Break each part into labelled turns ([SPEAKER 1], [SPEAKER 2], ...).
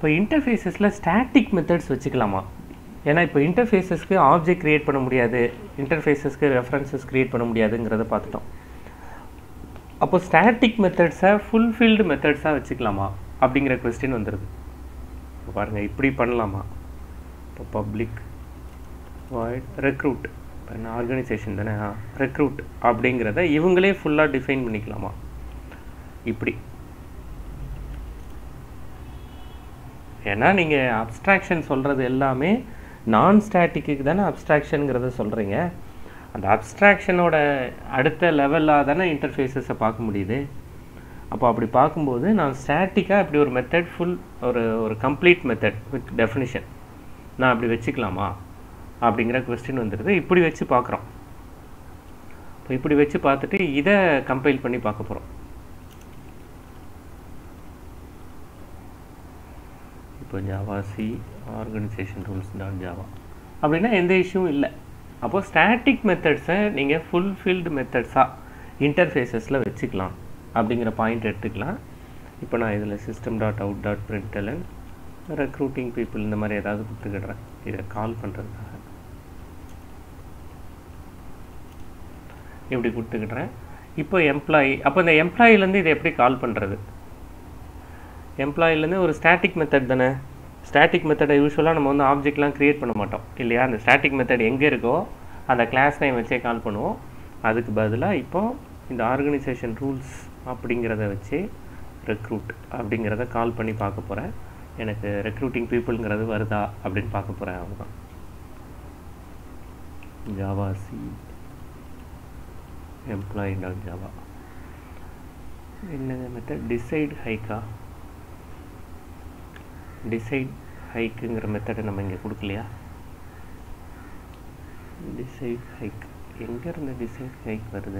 [SPEAKER 1] இப்போ இன்டர்ஃபேஸஸில் static methods வச்சுக்கலாமா ஏன்னா இப்போ இன்டர்ஃபேஸஸ்க்கு ஆப்ஜெக்ட் கிரியேட் பண்ண முடியாது இன்டர்ஃபேஸஸ்க்கு ரெஃபரன்சஸ் கிரியேட் பண்ண முடியாதுங்கிறத பார்த்துட்டோம் அப்போ ஸ்டாட்டிக் மெத்தட்ஸை ஃபுல்ஃபில்டு மெத்தட்ஸாக வச்சுக்கலாமா அப்படிங்கிற கொஸ்டின் வந்துடுது இப்போ பாருங்கள் இப்படி பண்ணலாமா இப்போ பப்ளிக் வாய்ட் ரெக்ரூட் இப்போ என்ன ஆர்கனைசேஷன் தானே ரெக்ரூட் அப்படிங்கிறத இவங்களே ஃபுல்லாக டிஃபைன் பண்ணிக்கலாமா இப்படி ஏன்னா நீங்கள் அப்ஸ்ட்ராக்ஷன் சொல்கிறது எல்லாமே நான் ஸ்டாட்டிக்கு தானே அப்ஸ்ட்ராக்ஷனுங்கிறத சொல்கிறீங்க அந்த அப்ஸ்ட்ராக்ஷனோட அடுத்த லெவலாக தானே இன்டர்ஃபேஸஸை பார்க்க முடியுது அப்போ அப்படி பார்க்கும்போது நான் ஸ்டாட்டிக்காக இப்படி ஒரு மெத்தட் ஃபுல் ஒரு ஒரு கம்ப்ளீட் மெத்தட் வித் டெஃபினிஷன் நான் அப்படி வச்சுக்கலாமா அப்படிங்கிற கொஸ்டின் வந்துடுது இப்படி வச்சு பார்க்குறோம் இப்போ இப்படி வச்சு பார்த்துட்டு இதை கம்பைல் பண்ணி பார்க்க போகிறோம் இப்போ Java C organisation rules dot Java அப்படின்னா எந்த இஷ்யூவும் இல்லை அப்போது ஸ்டாட்டிக் மெத்தட்ஸை நீங்கள் ஃபுல்ஃபில்டு மெத்தட்ஸாக இன்டர்ஃபேஸஸில் வச்சுக்கலாம் அப்படிங்கிற பாயிண்ட் எடுத்துக்கலாம் இப்போ நான் இதில் system dot out dot println recruiting people இந்த மாதிரி ஏதாவது கொடுத்துக்கிடுறேன் இதை கால் பண்ணுறதுக்காக இப்படி கொடுத்துக்கிடுறேன் இப்போ எம்ப்ளாயி அப்போ இந்த எம்ப்ளாயிலேருந்து இதை எப்படி கால் பண்ணுறது எம்ப்ளாயிலேருந்து ஒரு ஸ்டாட்டிக் மெத்தட் தானே ஸ்டாட்டிக் மெத்தடை யூஸ்வலாக நம்ம வந்து ஆப்ஜெக்ட்லாம் க்ரியேட் பண்ண மாட்டோம் இல்லையா அந்த ஸ்டாட்டிக் மெத்தட் எங்கே இருக்கோ அந்த கிளாஸ் நேம் வச்சே கால் பண்ணுவோம் அதுக்கு பதிலாக இப்போ இந்த ஆர்கனைசேஷன் ரூல்ஸ் அப்படிங்கிறத வச்சு ரெக்ரூட் அப்படிங்கிறத கால் பண்ணி பார்க்க போகிறேன் எனக்கு ரெக்ரூட்டிங் பீப்புளுங்கிறது வருதா அப்படின்னு பார்க்க போகிறேன் அவ்வளோதான் Java C employee dot Java என்னங்க மெத்தட் டிசைட் ஹைக்கா டிசைட் ஹைக்குங்கிற மெத்தடை நம்ம இங்கே கொடுக்கலையா டிசைட் ஹைக் எங்கே இருந்து டிசைட் ஹைக் வருது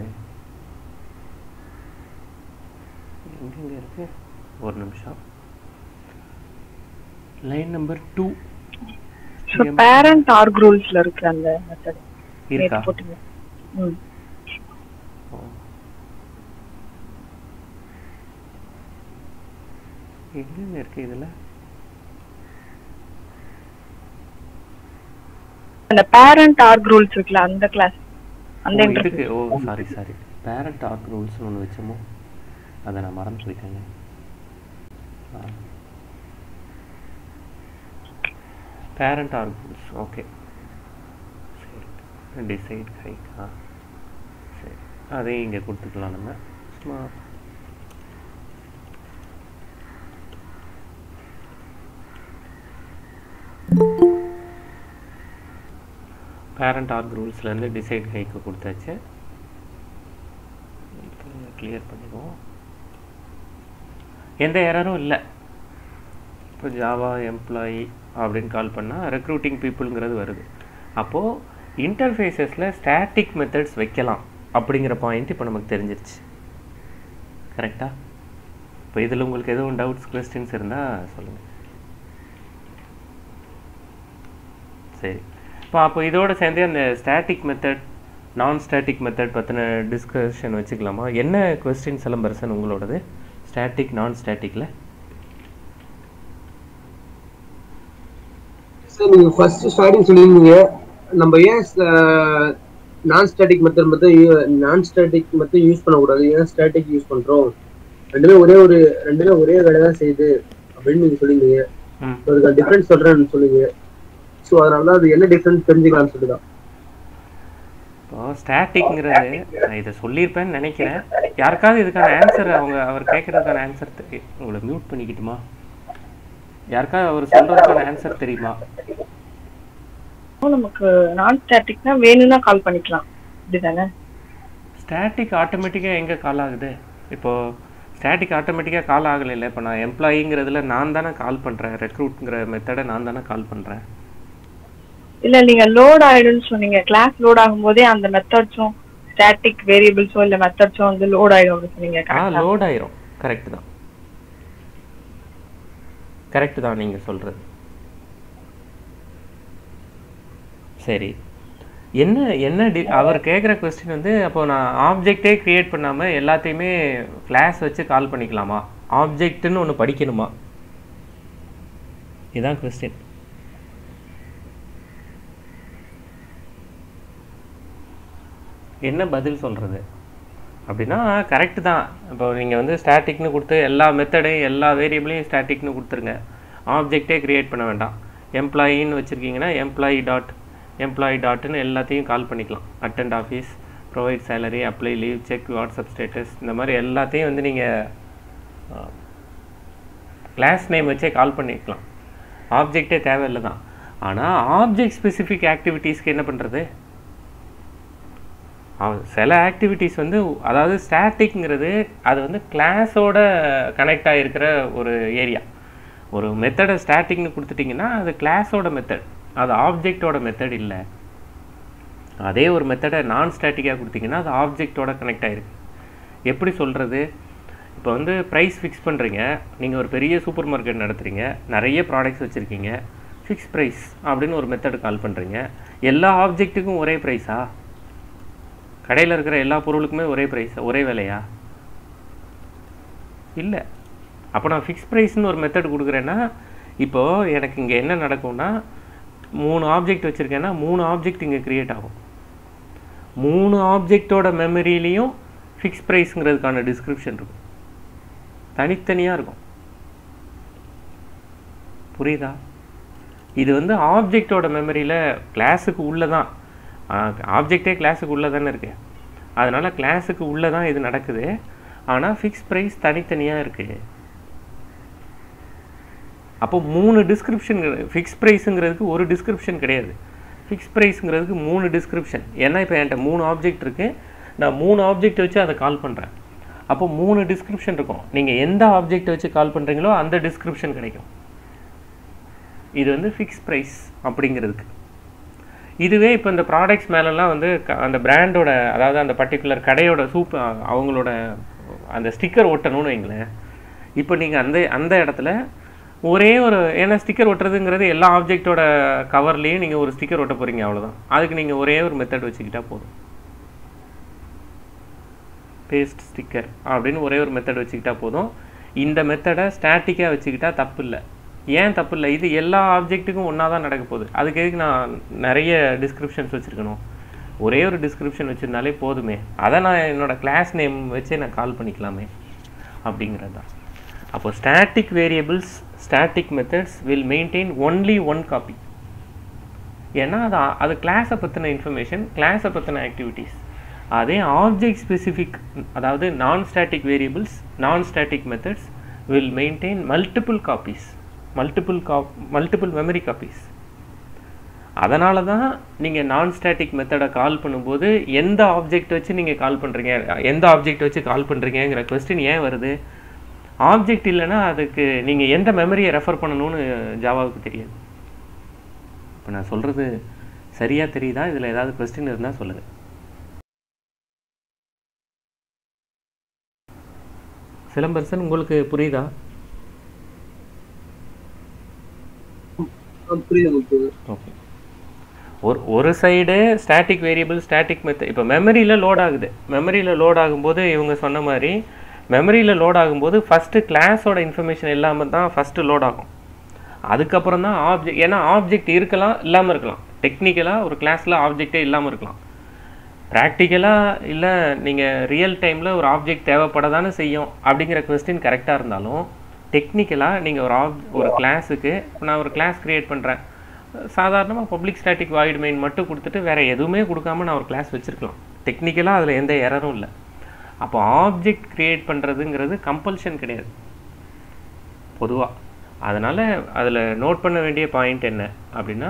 [SPEAKER 1] எங்கெங்க இருக்கு ஒரு நிமிஷம் line number two
[SPEAKER 2] so parent org ரூல்ஸ்ல இருக்கு அந்த மெத்தட்
[SPEAKER 1] இருக்கா
[SPEAKER 2] போட்டுங்க ம்
[SPEAKER 1] ஓ. எங்கெங்க இருக்கு இதில்
[SPEAKER 2] அந்த பேரண்ட் ஆர்க் ரூல்ஸ் இருக்குல்ல அந்த கிளாஸ் அந்த
[SPEAKER 1] ஓ,
[SPEAKER 2] இன்டர்ஃபேஸ்
[SPEAKER 1] இருக்கு oh sorry sorry parent org rules ஒன்று வச்சோமோ அதை நான் மறந்து போயிட்டேங்க பேரண்ட் ஆர்க் ரூல்ஸ் ஓகே சரி டிசைட் ஹைக்கா சரி அதையும் இங்கே கொடுத்துக்கலாம் நம்ம சும்மா பேரண்ட் ஆர்க் ரூல்ஸ்லேருந்து டிசைட் ஹைக்கு கொடுத்தாச்சு கிளியர் பண்ணிக்குவோம் எந்த எரரும் இல்லை இப்போ ஜாவா எம்ப்ளாயி அப்படின்னு கால் பண்ணால் ரெக்ரூட்டிங் பீப்புளுங்கிறது வருது அப்போது இன்டர்ஃபேஸஸில் ஸ்டாட்டிக் மெத்தட்ஸ் வைக்கலாம் அப்படிங்கிற பாயிண்ட் இப்போ நமக்கு தெரிஞ்சிருச்சு கரெக்டா இப்போ இதில் உங்களுக்கு எதுவும் டவுட்ஸ் கொஸ்டின்ஸ் இருந்தால் சொல்லுங்கள் சரி இப்போ அப்போ இதோட சேர்ந்து அந்த static method non static method பற்றின டிஸ்கஷன் வச்சுக்கலாமா என்ன கொஸ்டின் சிலம்பரசன் உங்களோடது ஸ்டாட்டிக் நான் ஸ்டாட்டிக்கில்
[SPEAKER 3] சார் நீங்க ஃபர்ஸ்ட் ஸ்டார்டிங் சொல்லியிருந்தீங்க நம்ம ஏன் நான் ஸ்டாட்டிக் மெத்தட் மட்டும் நான் ஸ்டாட்டிக் மட்டும் யூஸ் பண்ணக்கூடாது ஏன் ஸ்டாட்டிக் யூஸ் பண்றோம் ரெண்டுமே ஒரே ஒரு ரெண்டுமே ஒரே வேலை தான் செய்யுது அப்படின்னு நீங்க சொல்லியிருந்தீங்க
[SPEAKER 1] ம்
[SPEAKER 3] So, அதுக்கு டிஃபரன்ஸ் சொல்றேன்னு சொன்னீங்க ஸோ அதனால தான் அது என்ன டிஃபரன்ஸ் தெரிஞ்சுக்கலாம்னு சொல்லிதான்
[SPEAKER 1] இப்போ ஸ்டாட்டிக்ங்கிறது நான் இதை சொல்லியிருப்பேன்னு நினைக்கிறேன் யாருக்காவது இதுக்கான ஆன்சர் அவங்க அவர் கேட்குறதுக்கான ஆன்சர் உங்களை மியூட் பண்ணிக்கிட்டுமா யாருக்காவது அவர் சொல்கிறதுக்கான ஆன்சர் தெரியுமா
[SPEAKER 2] நமக்கு நான் ஸ்டாட்டிக்னா வேணும்னா கால் பண்ணிக்கலாம் அப்படிதானே
[SPEAKER 1] ஸ்டாட்டிக் ஆட்டோமேட்டிக்காக எங்கே கால் ஆகுது இப்போது ஸ்டாட்டிக் ஆட்டோமேட்டிக்காக கால் ஆகலை இல்லை இப்போ நான் எம்ப்ளாயிங்கிறதுல நான் தானே கால் பண்ணுறேன் ரெக்ரூட்ங்கிற மெத்தடை நான் தானே கால் பண்ணுறேன்
[SPEAKER 2] இல்ல நீங்க லோட் ஆயிடும்னு சொன்னீங்க கிளாஸ் லோட் ஆகும்போதே அந்த மெத்தட்ஸும் ஸ்டாட்டிக் வேரியபிள்ஸோ இல்ல மெத்தட்ஸோ வந்து லோட் ஆயிடும் அப்படின்னு சொன்னீங்க
[SPEAKER 1] ஆ
[SPEAKER 2] correct ஆ?
[SPEAKER 1] லோட் ஆயிரும் கரெக்ட் தான் கரெக்ட் தான் நீங்கள் சொல்கிறது சரி என்ன என்ன டி அவர் கேட்குற கொஸ்டின் வந்து அப்போ நான் ஆப்ஜெக்டே க்ரியேட் பண்ணாமல் எல்லாத்தையுமே கிளாஸ் வச்சு கால் பண்ணிக்கலாமா ஆப்ஜெக்ட்னு ஒன்று படிக்கணுமா இதுதான் கொஸ்டின் என்ன பதில் சொல்கிறது அப்படின்னா கரெக்டு தான் இப்போ நீங்கள் வந்து ஸ்டாட்டிக்னு கொடுத்து எல்லா மெத்தடையும் எல்லா வேரியபிளையும் ஸ்டாட்டிக்னு கொடுத்துருங்க ஆப்ஜெக்டே க்ரியேட் பண்ண வேண்டாம் எம்ப்ளாயின்னு வச்சுருக்கீங்கன்னா எம்ப்ளாயி டாட் எம்ப்ளாயி டாட்னு எல்லாத்தையும் கால் பண்ணிக்கலாம் attend office provide salary apply leave check WhatsApp status இந்த மாதிரி எல்லாத்தையும் வந்து நீங்கள் கிளாஸ் நேம் வச்சே கால் பண்ணிக்கலாம் ஆப்ஜெக்டே தேவையில்லை தான் ஆனால் ஆப்ஜெக்ட் ஸ்பெசிஃபிக் ஆக்டிவிட்டீஸ்க்கு என்ன பண்ணுறது சில ஆக்டிவிட்டீஸ் வந்து அதாவது ஸ்டாட்டிக்ங்கிறது அது வந்து கிளாஸோட கனெக்ட் ஆகிருக்கிற ஒரு ஏரியா ஒரு மெத்தடை ஸ்டாட்டிக்னு கொடுத்துட்டிங்கன்னா அது கிளாஸோட மெத்தட் அது ஆப்ஜெக்டோட மெத்தட் இல்லை அதே ஒரு மெத்தடை நான் ஸ்டாட்டிக்காக கொடுத்தீங்கன்னா அது ஆப்ஜெக்டோட கனெக்ட் ஆகிருக்கு எப்படி சொல்கிறது இப்போ வந்து ப்ரைஸ் ஃபிக்ஸ் பண்ணுறீங்க நீங்கள் ஒரு பெரிய சூப்பர் மார்க்கெட் நடத்துகிறீங்க நிறைய ப்ராடக்ட்ஸ் வச்சுருக்கீங்க ஃபிக்ஸ் ப்ரைஸ் அப்படின்னு ஒரு மெத்தடு கால் பண்ணுறீங்க எல்லா ஆப்ஜெக்ட்டுக்கும் ஒரே ப்ரைஸா கடையில் இருக்கிற எல்லா பொருளுக்குமே ஒரே ப்ரைஸ் ஒரே விலையா இல்லை அப்போ நான் ஃபிக்ஸ் ப்ரைஸ்னு ஒரு மெத்தட் கொடுக்குறேன்னா இப்போது எனக்கு இங்கே என்ன நடக்கும்னா மூணு ஆப்ஜெக்ட் வச்சுருக்கேன்னா மூணு ஆப்ஜெக்ட் இங்கே க்ரியேட் ஆகும் மூணு ஆப்ஜெக்டோட மெமரியிலையும் ஃபிக்ஸ் ப்ரைஸுங்கிறதுக்கான டிஸ்கிரிப்ஷன் இருக்கும் தனித்தனியாக இருக்கும் புரியுதா இது வந்து ஆப்ஜெக்டோட மெமரியில் கிளாஸுக்கு உள்ளே தான் ஆப்ஜெக்டே கிளாஸுக்கு உள்ளே தானே இருக்கு அதனால் கிளாஸுக்கு உள்ளே தான் இது நடக்குது ஆனால் ஃபிக்ஸ் ப்ரைஸ் தனித்தனியாக இருக்குது அப்போ மூணு டிஸ்கிரிப்ஷன் ஃபிக்ஸ் ப்ரைஸுங்கிறதுக்கு ஒரு டிஸ்கிரிப்ஷன் கிடையாது ஃபிக்ஸ் ப்ரைஸுங்கிறதுக்கு மூணு டிஸ்கிரிப்ஷன் ஏன்னா இப்போ என்கிட்ட மூணு ஆப்ஜெக்ட் இருக்குது நான் மூணு ஆப்ஜெக்ட் வச்சு அதை கால் பண்ணுறேன் அப்போ மூணு டிஸ்கிரிப்ஷன் இருக்கும் நீங்கள் எந்த ஆப்ஜெக்ட் வச்சு கால் பண்ணுறீங்களோ அந்த டிஸ்கிரிப்ஷன் கிடைக்கும் இது வந்து ஃபிக்ஸ் ப்ரைஸ் அப்படிங்கிறதுக்கு இதுவே இப்போ இந்த ப்ராடக்ட்ஸ் மேலெல்லாம் வந்து க- அந்த பிராண்டோட அதாவது அந்த பர்டிகுலர் கடையோட சூப் அவங்களோட அந்த ஸ்டிக்கர் ஒட்டணும்னு வைங்களேன் இப்போ நீங்கள் அந்த அந்த இடத்துல ஒரே ஒரு ஏன்னா ஸ்டிக்கர் ஒட்டுறதுங்கிறது எல்லா ஆப்ஜெக்டோட கவர்லேயும் நீங்கள் ஒரு ஸ்டிக்கர் ஒட்ட போகிறீங்க அவ்வளவுதான் அதுக்கு நீங்கள் ஒரே ஒரு மெத்தட் வச்சுக்கிட்டா போதும் பேஸ்ட் ஸ்டிக்கர் அப்படின்னு ஒரே ஒரு மெத்தட் வச்சுக்கிட்டா போதும் இந்த மெத்தடை ஸ்டாட்டிக்காக வச்சுக்கிட்டா தப்பு இல்லை ஏன் தப்பு இல்லை இது எல்லா ஆப்ஜெக்ட்டுக்கும் ஒன்றா தான் நடக்க போகுது அதுக்கு எதுக்கு நான் நிறைய டிஸ்கிரிப்ஷன்ஸ் வச்சுருக்கணும் ஒரே ஒரு டிஸ்கிரிப்ஷன் வச்சுருந்தாலே போதுமே அதை நான் என்னோட கிளாஸ் நேம் வச்சே நான் கால் பண்ணிக்கலாமே அப்படிங்கிறது தான் அப்போ static variables static methods will maintain only one copy ஏன்னா அது அது கிளாஸை பற்றின இன்ஃபர்மேஷன் கிளாஸை பற்றின ஆக்டிவிட்டீஸ் அதே ஆப்ஜெக்ட் ஸ்பெசிஃபிக் அதாவது non static variables non static methods will maintain multiple copies multiple cop multiple memory copies அதனால தான் நீங்கள் நான் ஸ்டாட்டிக் மெத்தடை கால் பண்ணும்போது எந்த ஆப்ஜெக்ட் வச்சு நீங்கள் கால் பண்ணுறீங்க எந்த ஆப்ஜெக்ட் வச்சு கால் பண்ணுறீங்கிற கொஸ்டின் ஏன் வருது ஆப்ஜெக்ட் இல்லைன்னா அதுக்கு நீங்கள் எந்த மெமரியை ரெஃபர் பண்ணணும்னு ஜாவாவுக்கு தெரியாது இப்போ நான் சொல்கிறது சரியாக தெரியுதா இதில் ஏதாவது கொஸ்டின் இருந்தால் சொல்லுங்கள் சிலம்பரசன் உங்களுக்கு புரியுதா
[SPEAKER 3] ஆ, புரியுது புரியுது
[SPEAKER 1] ஓகே ஒரு ஒரு side static variable static method இப்போ மெமரியில் லோட் ஆகுது மெமரியில் லோட் ஆகும்போது இவங்க சொன்ன மாதிரி மெமரியில் லோட் ஆகும்போது ஃபஸ்ட்டு கிளாஸோட இன்ஃபர்மேஷன் இல்லாமல் தான் ஃபஸ்ட்டு லோட் ஆகும் அதுக்கப்புறம் தான் ஆப்ஜெக்ட் ஏன்னா ஆப்ஜெக்ட் இருக்கலாம் இல்லாமல் இருக்கலாம் டெக்னிக்கலாக ஒரு கிளாஸில் ஆப்ஜெக்டே இல்லாமல் இருக்கலாம் ப்ராக்டிக்கலாக இல்லை நீங்கள் ரியல் டைமில் ஒரு ஆப்ஜெக்ட் தேவைப்பட தானே செய்யும் அப்படிங்கிற கொஸ்டின் கரெக்டாக இருந்தாலும் டெக்னிக்கலாக நீங்கள் ஒரு ஆப் ஒரு கிளாஸுக்கு நான் ஒரு கிளாஸ் க்ரியேட் பண்ணுறேன் சாதாரணமாக பப்ளிக் ஸ்டாட்டிக் வாய்டு மெயின் மட்டும் கொடுத்துட்டு வேறு எதுவுமே கொடுக்காம நான் ஒரு கிளாஸ் வச்சுருக்கலாம் டெக்னிக்கலாக அதில் எந்த எரரும் இல்லை அப்போ ஆப்ஜெக்ட் க்ரியேட் பண்ணுறதுங்கிறது கம்பல்ஷன் கிடையாது பொதுவாக அதனால் அதில் நோட் பண்ண வேண்டிய பாயிண்ட் என்ன அப்படின்னா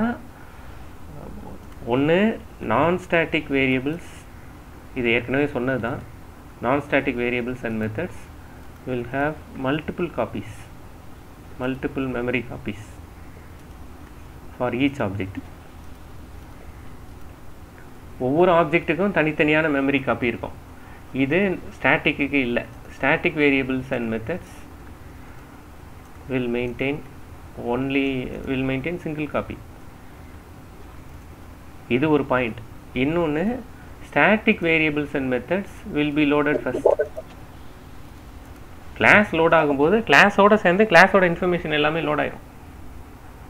[SPEAKER 1] ஒன்று நான் ஸ்டாட்டிக் வேரியபிள்ஸ் இது ஏற்கனவே சொன்னது தான் non static variables and methods will have multiple copies multiple memory copies for each object ஒவ்வொரு ஆப்ஜெக்ட்டுக்கும் தனித்தனியான மெமரி காப்பி இருக்கும் இது ஸ்டாட்டிக்கு இல்லை static variables and methods will maintain only will maintain single copy இது ஒரு பாயிண்ட் இன்னொன்று static variables and methods will be loaded first class load ஆகும்போது கிளாஸோட சேர்ந்து கிளாஸோட இன்ஃபர்மேஷன் எல்லாமே லோட் ஆயிரும்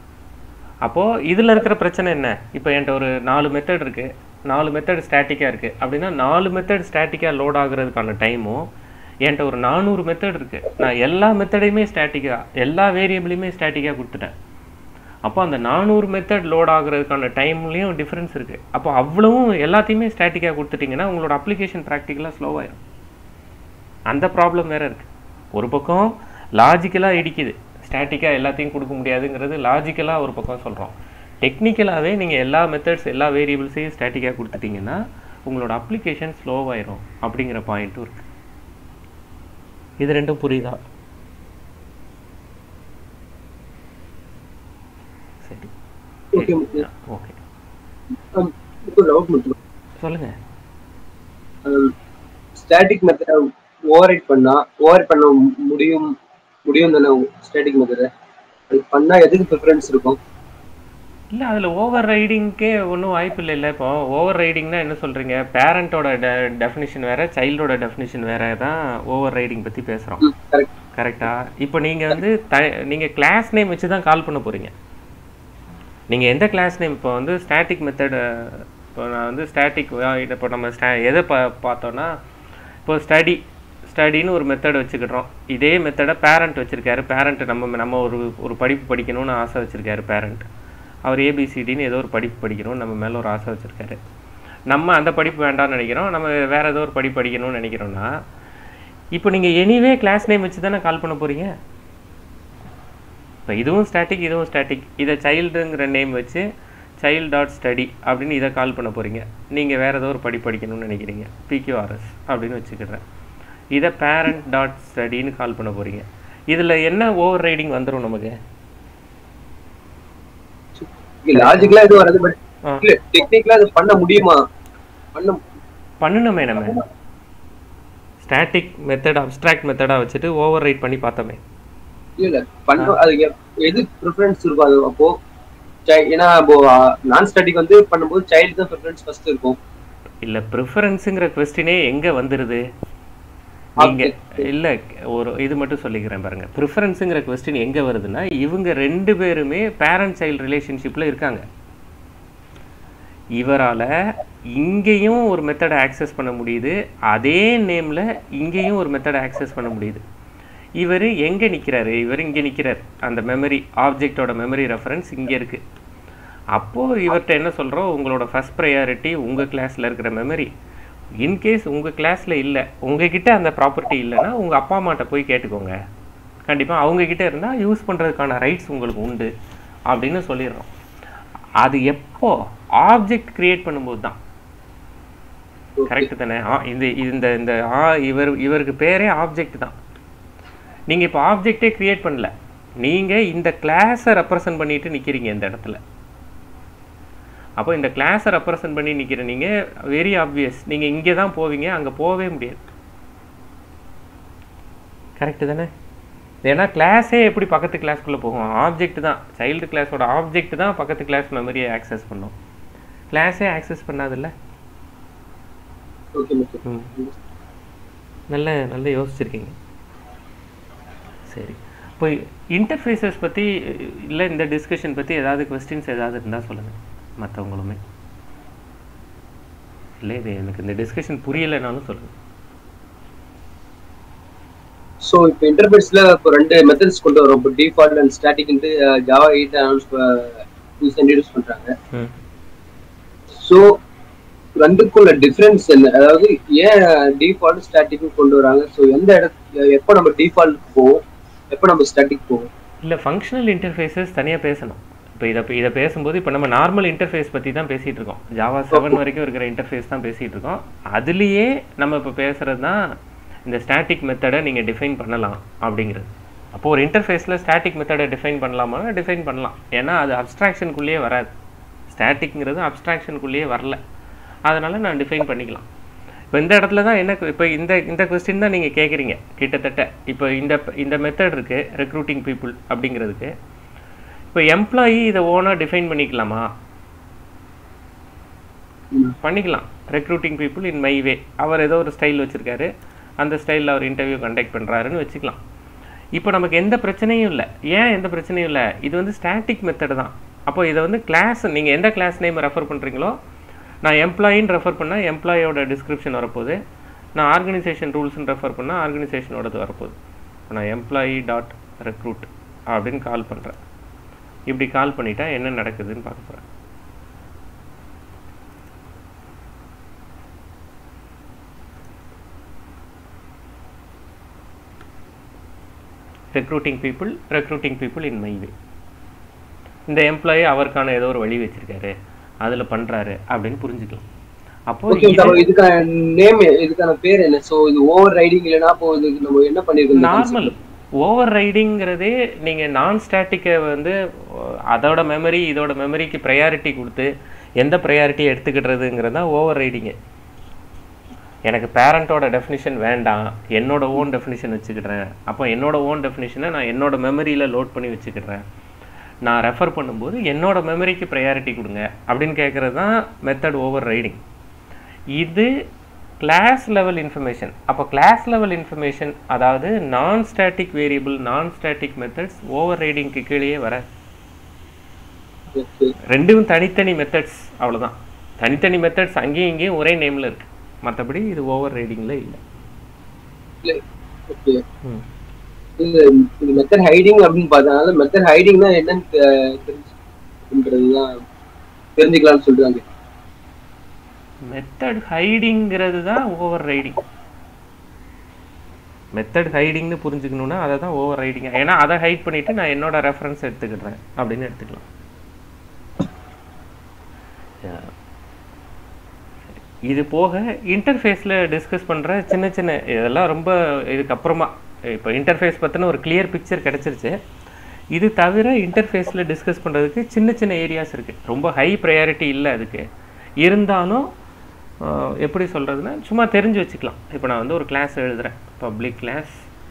[SPEAKER 1] அப்போது இதில் இருக்கிற பிரச்சனை என்ன இப்போ என்கிட்ட ஒரு நாலு மெத்தட் இருக்குது நாலு மெத்தட் ஸ்டாட்டிக்காக இருக்குது அப்படின்னா நாலு மெத்தட் ஸ்டாட்டிக்காக லோட் ஆகுறதுக்கான டைமும் என்கிட்ட ஒரு நானூறு மெத்தட் இருக்குது நான் எல்லா மெத்தடையுமே ஸ்டாட்டிக்காக எல்லா வேரியபிளையுமே ஸ்டாட்டிக்காக கொடுத்துட்டேன் அப்போ அந்த நானூறு மெத்தட் லோட் ஆகுறதுக்கான டைம்லேயும் டிஃப்ரென்ஸ் இருக்குது அப்போ அவ்வளவும் எல்லாத்தையுமே ஸ்டாட்டிக்காக கொடுத்துட்டிங்கன்னா உங்களோட அப்ளிகேஷன் ப்ராக்டிக்கலாக ஸ்லோவாயிரும் அந்த ப்ராப்ளம் வேறு இருக்குது ஒரு பக்கம் லாஜிக்கலாக இடிக்குது ஸ்டாட்டிக்காக எல்லாத்தையும் கொடுக்க முடியாதுங்கிறது லாஜிக்கலாக ஒரு பக்கம் சொல்கிறோம் டெக்னிக்கலாகவே நீங்கள் எல்லா மெத்தட்ஸ் எல்லா வேரியபிள்ஸையும் ஸ்டாட்டிக்காக கொடுத்துட்டிங்கன்னா உங்களோட அப்ளிகேஷன் ஸ்லோவாயிரும் அப்படிங்கிற பாயிண்ட்டும் இருக்குது இது ரெண்டும் புரியுதா சரி
[SPEAKER 3] ஓகே ஓகே
[SPEAKER 1] ஓகே
[SPEAKER 3] ஒரு டவுட் மட்டும்
[SPEAKER 1] சொல்லுங்க
[SPEAKER 3] ஸ்டாட்டிக் மெத்தட் ஓவர் ரைட் பண்ணா ஓவர் பண்ண முடியும் முடியும் தானே ஸ்டாட்டிக் மெத்தட் அது பண்ணா எதுக்கு ப்ரிஃபரன்ஸ் இருக்கும்
[SPEAKER 1] இல்லை அதில் ஓவர் ரைடிங்க்கே ஒன்றும் வாய்ப்பு இல்லை இப்போ ஓவர் ரைடிங்னா என்ன சொல்கிறீங்க பேரண்ட்டோட டெ டெஃபினிஷன் வேறு சைல்டோட டெஃபினிஷன் வேறு தான் ஓவர் ரைடிங் பற்றி பேசுகிறோம்
[SPEAKER 3] கரெக்ட்
[SPEAKER 1] கரெக்டா இப்போ நீங்கள் வந்து த நீங்கள் கிளாஸ் நேம் வச்சு தான் கால் பண்ண போகிறீங்க நீங்கள் எந்த கிளாஸ் நேம் இப்போ வந்து ஸ்டாட்டிக் மெத்தடு இப்போ நான் வந்து ஸ்டாட்டிக் இப்போ நம்ம ஸ்டா எதை பா பார்த்தோன்னா இப்போ ஸ்டடி ஸ்டடின்னு ஒரு மெத்தட் வச்சுக்கிட்டோம் இதே மெத்தடை பேரண்ட் வச்சுருக்காரு பேரண்ட் நம்ம நம்ம ஒரு ஒரு படிப்பு படிக்கணும்னு ஆசை வச்சுருக்காரு பேரண்ட் அவர் ஏபிசிடின்னு ஏதோ ஒரு படிப்பு படிக்கணும்னு நம்ம மேலே ஒரு ஆசை வச்சுருக்காரு நம்ம அந்த படிப்பு வேண்டாம்னு நினைக்கிறோம் நம்ம வேறு ஏதோ ஒரு படிப்பு படிக்கணும்னு நினைக்கிறோன்னா இப்போ நீங்கள் எனிவே கிளாஸ் நேம் வச்சு தானே கால் பண்ண போகிறீங்க இப்போ இதுவும் ஸ்டாட்டிக் இதுவும் ஸ்டாட்டிக் இதை சைல்டுங்கிற நேம் வச்சு சைல்ட் டாட் ஸ்டடி அப்படின்னு இதை கால் பண்ண போகிறீங்க நீங்கள் வேறு ஏதோ ஒரு படி படிக்கணும்னு நினைக்கிறீங்க பிக்யூஆர்எஸ் அப்படின்னு வச்சுக்கிறேன் இதை பேரண்ட் டாட் ஸ்டடின்னு கால் பண்ண போகிறீங்க இதில் என்ன ஓவர் ரைடிங் வந்துடும் நமக்கு
[SPEAKER 3] லாஜிக்கலா எதுவும் வராது பட்
[SPEAKER 1] ஆ.
[SPEAKER 3] இல்ல டெக்னிக்கலா அது பண்ண முடியுமா பண்ண
[SPEAKER 1] பண்ணணுமே நம்ம ஸ்டாட்டிக் மெத்தட் அப்ஸ்ட்ராக்ட் மெத்தடாக வச்சுட்டு ஓவர் ரைட் பண்ணி பார்த்தோமே
[SPEAKER 3] இல்ல பண்ண அது எ- எது ப்ரிஃபரன்ஸ் இருக்கும் அது அப்போ chi- ஏன்னா இப்போ நான் ஸ்டாட்டிக் வந்து பண்ணும்போது சைல்டு தான் ப்ரிஃபரன்ஸ் ஃபர்ஸ்ட் இருக்கும்
[SPEAKER 1] இல்லை ப்ரிஃபரன்ஸுங்கிற கொஸ்டினே எங்கே வந்துடுது நீங்கள் இல்லை ஒரு இது மட்டும் சொல்லிக்கிறேன் பாருங்க ப்ரிஃபரன்ஸுங்கிற கொஸ்டின் எங்கே வருதுன்னா இவங்க ரெண்டு பேருமே பேரண்ட் சைல்டு ரிலேஷன்ஷிப்பில் இருக்காங்க இவரால் இங்கேயும் ஒரு மெத்தடை ஆக்சஸ் பண்ண முடியுது அதே நேமில் இங்கேயும் ஒரு மெத்தடை ஆக்சஸ் பண்ண முடியுது இவர் எங்கே நிற்கிறாரு இவர் இங்கே நிற்கிறார் அந்த மெமரி ஆப்ஜெக்டோட மெமரி ரெஃபரன்ஸ் இங்கே இருக்குது அப்போது இவர்கிட்ட என்ன சொல்கிறோம் உங்களோட ஃபஸ்ட் ப்ரையாரிட்டி உங்கள் கிளாஸில் இருக்கிற மெமரி இன்கேஸ் உங்கள் கிளாஸில் இல்லை உங்ககிட்ட அந்த ப்ராப்பர்ட்டி இல்லைன்னா உங்கள் அப்பா அம்மாட்ட போய் கேட்டுக்கோங்க கண்டிப்பாக அவங்கக்கிட்ட இருந்தால் யூஸ் பண்ணுறதுக்கான ரைட்ஸ் உங்களுக்கு உண்டு அப்படின்னு சொல்லிடுறோம் அது எப்போ ஆப்ஜெக்ட் கிரியேட் பண்ணும்போது தான் கரெக்ட் தானே ஆ, இந்த இந்த இந்த ஆ இவர் இவருக்கு பேரே ஆப்ஜெக்ட் தான் நீங்கள் இப்போ ஆப்ஜெக்டே கிரியேட் பண்ணல நீங்கள் இந்த கிளாஸை ரெப்ரசன்ட் பண்ணிட்டு நிற்கிறீங்க இந்த இடத்துல அப்போ இந்த கிளாஸை ரெப்ரசன்ட் பண்ணி நிற்கிற நீங்கள் வெரி ஆப்வியஸ் நீங்கள் இங்கே தான் போவீங்க அங்கே போகவே முடியாது கரெக்டு தானே ஏன்னா கிளாஸே எப்படி பக்கத்து கிளாஸ்க்குள்ளே போகும் ஆப்ஜெக்ட் தான் சைல்டு கிளாஸோட ஆப்ஜெக்ட் தான் பக்கத்து கிளாஸ் மெமரியை ஆக்சஸ் பண்ணும் கிளாஸே ஆக்சஸ் பண்ணாதுல்ல
[SPEAKER 3] ஓகே ஓகே
[SPEAKER 1] ம் நல்ல நல்ல யோசிச்சிருக்கீங்க சரி இப்போ இன்டர்ஃபேஸஸ் பற்றி இல்லை இந்த டிஸ்கஷன் பற்றி ஏதாவது கொஸ்டின்ஸ் ஏதாவது இருந்தால் சொல்லுங்கள் மற்றவங்களுமே இல்லை இது எனக்கு இந்த டிஸ்கஷன் புரியலைனாலும் சொல்லுங்கள்
[SPEAKER 3] ஸோ இப்போ இன்டர்பேஸ்ல இப்போ ரெண்டு மெத்தட்ஸ் கொண்டு வரோம் இப்போ டிஃபால்ட் அண்ட் ஸ்டாட்டிக்ன்ட்டு ஜாவா எயிட் அனௌன்ஸ் இன்ட்ரடியூஸ் பண்றாங்க
[SPEAKER 1] ம்
[SPEAKER 3] ஸோ ரெண்டுக்குள்ள டிஃபரன்ஸ் என்ன அதாவது ஏன் டிஃபால்ட் ஸ்டாட்டிக்கும் கொண்டு வராங்க ஸோ எந்த இடத்துல எப்போ நம்ம டிஃபால்ட்டுக்கு போவோம் எப்போ நம்ம ஸ்டாட்டிக் போவோம்
[SPEAKER 1] இல்லை ஃபங்க்ஷனல் இன்டர்ஃபேஸஸ் தனியாக பேசணும் இப்போ இதை இதை பேசும்போது இப்போ நம்ம நார்மல் இன்டர்ஃபேஸ் பற்றி தான் பேசிகிட்டு இருக்கோம் ஜாவா செவன் வரைக்கும் இருக்கிற இன்டர்ஃபேஸ் தான் பேசிகிட்டு இருக்கோம் அதுலேயே நம்ம இப்போ பேசுகிறது தான் இந்த ஸ்டாட்டிக் மெத்தடை நீங்கள் டிஃபைன் பண்ணலாம் அப்படிங்கிறது அப்போ ஒரு இன்டர்ஃபேஸில் ஸ்டாட்டிக் மெத்தடை டிஃபைன் பண்ணலாமா டிஃபைன் பண்ணலாம் ஏன்னா அது அப்ஸ்ட்ராக்ஷனுக்குள்ளேயே வராது ஸ்டாட்டிக்ங்கிறது அப்ஸ்ட்ராக்ஷனுக்குள்ளேயே வரல அதனால் நான் டிஃபைன் பண்ணிக்கலாம் இப்போ இந்த இடத்துல தான் என்ன இப்போ இந்த இந்த கொஸ்டின் தான் நீங்கள் கேட்குறீங்க கிட்டத்தட்ட இப்போ இந்த இந்த மெத்தட் இருக்குது ரெக்ரூட்டிங் பீப்புள் அப்படிங்கிறதுக்கு இப்போ எம்ப்ளாயி இதை ஓனாக டிஃபைன் பண்ணிக்கலாமா
[SPEAKER 3] ம்.
[SPEAKER 1] பண்ணிக்கலாம் recruiting people in my way அவர் ஏதோ ஒரு ஸ்டைல் வச்சுருக்காரு அந்த ஸ்டைலில் அவர் இன்டர்வியூ கண்டக்ட் பண்ணுறாருன்னு வச்சுக்கலாம் இப்போ நமக்கு எந்த பிரச்சனையும் இல்லை ஏன் எந்த பிரச்சனையும் இல்லை இது வந்து ஸ்டாட்டிக் மெத்தட் தான் அப்போ இதை வந்து கிளாஸ் நீங்கள் எந்த கிளாஸ் நேம் ரெஃபர் பண்ணுறீங்களோ நான் எம்ப்ளாயின்னு ரெஃபர் பண்ணால் எம்ப்ளாயோட டிஸ்கிரிப்ஷன் வரப்போகுது நான் ஆர்கனைசேஷன் ரூல்ஸ்னு ரெஃபர் பண்ணால் ஆர்கனைசேஷனோடது வரப்போகுது இப்போ நான் எம்ப்ளாயி டாட் ரெக்ரூட் அப்படின்னு கால் பண்ணுறேன் இப்படி கால் பண்ணிட்டா என்ன நடக்குதுன்னு பார்க்க போகிறேன் recruiting people recruiting people in my way இந்த எம்ப்ளாயி அவருக்கான ஏதோ ஒரு வழி வச்சிருக்காரு அதில் பண்ணுறாரு அப்படின்னு புரிஞ்சுக்கலாம் அப்போ
[SPEAKER 3] ஓகே
[SPEAKER 1] இது
[SPEAKER 3] சார் இதுக்கான நேம் இதுக்கான பேர் என்ன சோ இது ஓவர் ரைடிங் இல்லைன்னா அப்போ இதுக்கு நம்ம என்ன பண்ணிருக்கோம்
[SPEAKER 1] நார்மல் ஓவர் ரைடிங்கிறதே நீங்கள் நான் ஸ்டாட்டிக்கை வந்து அஹ், அதோட மெமரி இதோட மெமரிக்கு ப்ரையாரிட்டி கொடுத்து எந்த ப்ரையாரிட்டியை எடுத்துக்கிட்டுறதுங்கிறது தான் ஓவர் ரைடிங்கு எனக்கு பேரண்ட்டோட டெஃபினிஷன் வேண்டாம் என்னோட ஓன் டெஃபினிஷன் வச்சுக்கிடுறேன் அப்போ என்னோட ஓன் டெஃபினிஷனை நான் என்னோட மெமரியில் லோட் பண்ணி வச்சுக்கிடுறேன் நான் ரெஃபர் பண்ணும்போது என்னோட மெமரிக்கு ப்ரையாரிட்டி கொடுங்க அப்படின்னு கேட்குறது தான் மெத்தட் ஓவர் ரைடிங் இது கிளாஸ் லெவல் இன்ஃபர்மேஷன் அப்போ கிளாஸ் லெவல் இன்ஃபர்மேஷன் அதாவது non static variable non static methods over ரைடிங்க்கு கீழேயே வர ரெண்டும் தனித்தனி மெத்தட்ஸ் அவ்வளவுதான் தனித்தனி மெத்தட்ஸ் அங்கேயும் இங்கேயும் ஒரே நேமில் இருக்கு மற்றபடி இது ஓவர் ரைடிங்கில் இல்லை
[SPEAKER 3] ஓகே
[SPEAKER 1] ம்
[SPEAKER 3] இது இது மெத்தட் ஹைடிங் அப்படின்னு பார்த்தனால மெத்தட் ஹைடிங்னா என்னன்னு தெ- தெரிஞ்சுன்றதுதான் தெரிஞ்சுக்கலாம்னு சொல்றாங்க
[SPEAKER 1] மெத்தட் ஹைடிங்கிறது தான் ஓவர் ரைடிங் மெத்தட் ஹைடிங்னு புரிஞ்சுக்கணுன்னா அதை தான் ஓவர் ரைடிங் ஏன்னா அதை ஹைட் பண்ணிட்டு நான் என்னோட ரெஃபரன்ஸ் எடுத்துக்கிடுறேன் அப்படின்னு எடுத்துக்கலாம் Yeah. இது போக இன்டர்ஃபேஸில் டிஸ்கஸ் பண்ணுற சின்ன சின்ன இதெல்லாம் ரொம்ப இதுக்கப்புறமா இப்போ இன்டர்ஃபேஸ் பற்றின ஒரு கிளியர் பிக்சர் கிடச்சிருச்சு இது தவிர இன்டர்ஃபேஸில் டிஸ்கஸ் பண்ணுறதுக்கு சின்ன சின்ன ஏரியாஸ் இருக்குது ரொம்ப ஹை ப்ரையாரிட்டி இல்லை அதுக்கு இருந்தாலும் ஆஹ், எப்படி சொல்கிறதுனா சும்மா தெரிஞ்சு வச்சுக்கலாம் இப்போ நான் வந்து ஒரு கிளாஸ் எழுதுகிறேன் பப்ளிக் கிளாஸ்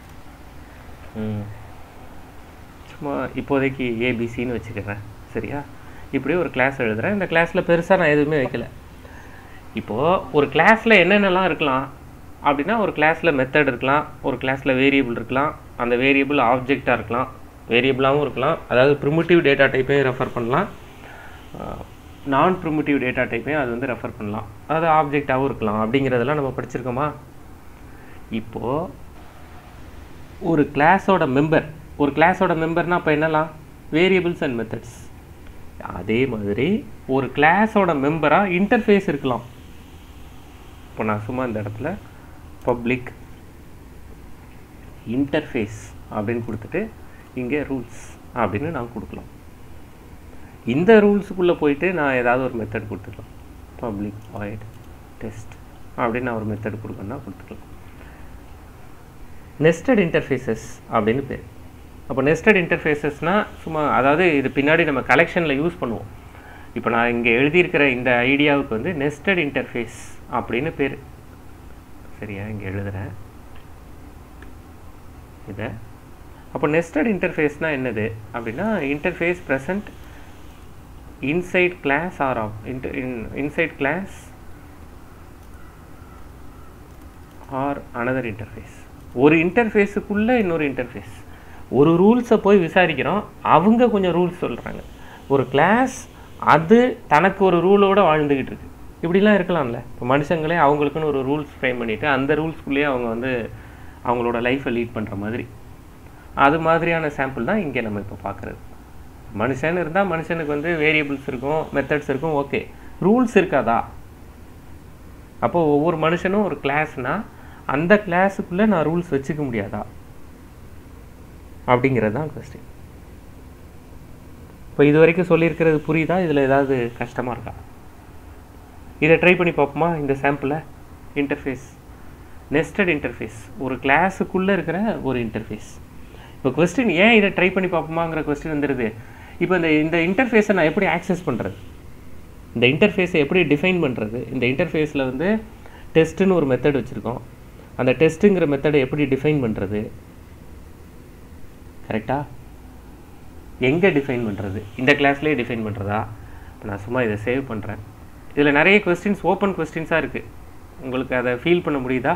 [SPEAKER 1] சும்மா இப்போதைக்கு ஏபிசின்னு வச்சுக்கிறேன் சரியா இப்படி ஒரு கிளாஸ் எழுதுகிறேன் இந்த கிளாஸில் பெருசாக நான் எதுவுமே வைக்கல இப்போது ஒரு கிளாஸில் என்னென்னலாம் இருக்கலாம் அப்படின்னா ஒரு கிளாஸில் மெத்தட் இருக்கலாம் ஒரு கிளாஸில் வேரியபிள் இருக்கலாம் அந்த வேரியபிள் ஆப்ஜெக்டாக இருக்கலாம் வேரியபிளாகவும் இருக்கலாம் அதாவது ப்ரிமிட்டிவ் டேட்டா டைப்பையும் ரெஃபர் பண்ணலாம் நான் ப்ரிமிட்டிவ் டேட்டா டைப்பையும் அது வந்து ரெஃபர் பண்ணலாம் அது ஆப்ஜெக்டாகவும் இருக்கலாம் அப்படிங்கிறதெல்லாம் நம்ம படிச்சிருக்கோமா இப்போது ஒரு கிளாஸோட மெம்பர் ஒரு கிளாஸோட மெம்பர்னா இப்போ என்னலாம் வேரியபிள்ஸ் அண்ட் மெத்தட்ஸ் அதே மாதிரி ஒரு கிளாஸோட மெம்பராக இன்டர்ஃபேஸ் இருக்கலாம் இப்போ நான் சும்மா இந்த இடத்துல பப்ளிக் இன்டர்ஃபேஸ் அப்படின்னு கொடுத்துட்டு இங்கே ரூல்ஸ் அப்படின்னு நான் கொடுக்கலாம் இந்த ரூல்ஸுக்குள்ளே போயிட்டு நான் ஏதாவது ஒரு மெத்தட் கொடுத்துக்கலாம் பப்ளிக் வாய்ட் டெஸ்ட் அப்படின்னு நான் ஒரு மெத்தட் கொடுக்கணும்னா கொடுத்துக்கலாம் நெஸ்டட் இன்டர்ஃபேஸஸ் அப்படின்னு பேர் அப்போ நெஸ்டட் இன்டர்ஃபேஸஸ்னால் சும்மா அதாவது இது பின்னாடி நம்ம கலெக்ஷனில் யூஸ் பண்ணுவோம் இப்போ நான் இங்கே எழுதியிருக்கிற இந்த ஐடியாவுக்கு வந்து நெஸ்டட் இன்டர்ஃபேஸ் அப்படின்னு பேர் சரியா இங்கே எழுதுகிறேன் இதை அப்போ நெஸ்டட் இன்டர்ஃபேஸ்னால் என்னது அப்படின்னா interface present inside class or of inter inside class or another interface ஒரு இன்டர்ஃபேஸுக்குள்ளே இன்னொரு இன்டர்ஃபேஸ் ஒரு ரூல்ஸை போய் விசாரிக்கிறோம் அவங்க கொஞ்சம் ரூல்ஸ் சொல்கிறாங்க ஒரு கிளாஸ் அது தனக்கு ஒரு ரூலோட வாழ்ந்துக்கிட்டு இருக்கு இப்படிலாம் இருக்கலாம்ல இப்போ மனுஷங்களே அவங்களுக்குன்னு ஒரு ரூல்ஸ் ஃப்ரேம் பண்ணிவிட்டு அந்த ரூல்ஸ்குள்ளேயே அவங்க வந்து அவங்களோட லைஃப்பை லீட் பண்ணுற மாதிரி அது மாதிரியான சாம்பிள் தான் இங்கே நம்ம இப்போ பார்க்குறது மனுஷன் இருந்தால் மனுஷனுக்கு வந்து வேரியபிள்ஸ் இருக்கும் மெத்தட்ஸ் இருக்கும் ஓகே ரூல்ஸ் இருக்காதா அப்போ ஒவ்வொரு மனுஷனும் ஒரு கிளாஸ்னா அந்த கிளாஸுக்குள்ளே நான் ரூல்ஸ் வச்சுக்க முடியாதா அப்படிங்கிறது தான் கொஸ்டின் இப்போ இது வரைக்கும் சொல்லியிருக்கிறது புரியுதா இதில் ஏதாவது கஷ்டமாக இருக்கா இதை ட்ரை பண்ணி பார்ப்போமா இந்த சாம்பிளை இன்டர்ஃபேஸ் நெஸ்டட் இன்டர்ஃபேஸ் ஒரு கிளாஸுக்குள்ளே இருக்கிற ஒரு இன்டர்ஃபேஸ் இப்போ கொஸ்டின் ஏன் இதை ட்ரை பண்ணி பார்ப்போமாங்கிற கொஸ்டின் வந்துடுது இப்போ இந்த இந்த இன்டர்ஃபேஸை நான் எப்படி ஆக்சஸ் பண்ணுறது இந்த இன்டர்ஃபேஸை எப்படி டிஃபைன் பண்ணுறது இந்த இன்டர்ஃபேஸில் வந்து டெஸ்ட்டுன்னு ஒரு மெத்தட் வச்சுருக்கோம் அந்த டெஸ்ட்டுங்கிற மெத்தடை எப்படி டிஃபைன் பண்ணுறது கரெக்டா எங்கே டிஃபைன் பண்ணுறது இந்த கிளாஸ்லேயே டிஃபைன் பண்ணுறதா இப்போ நான் சும்மா இதை சேவ் பண்ணுறேன் இதில் நிறைய கொஸ்டின்ஸ் ஓப்பன் கொஸ்டின்ஸாக இருக்குது உங்களுக்கு அதை ஃபீல் பண்ண முடியுதா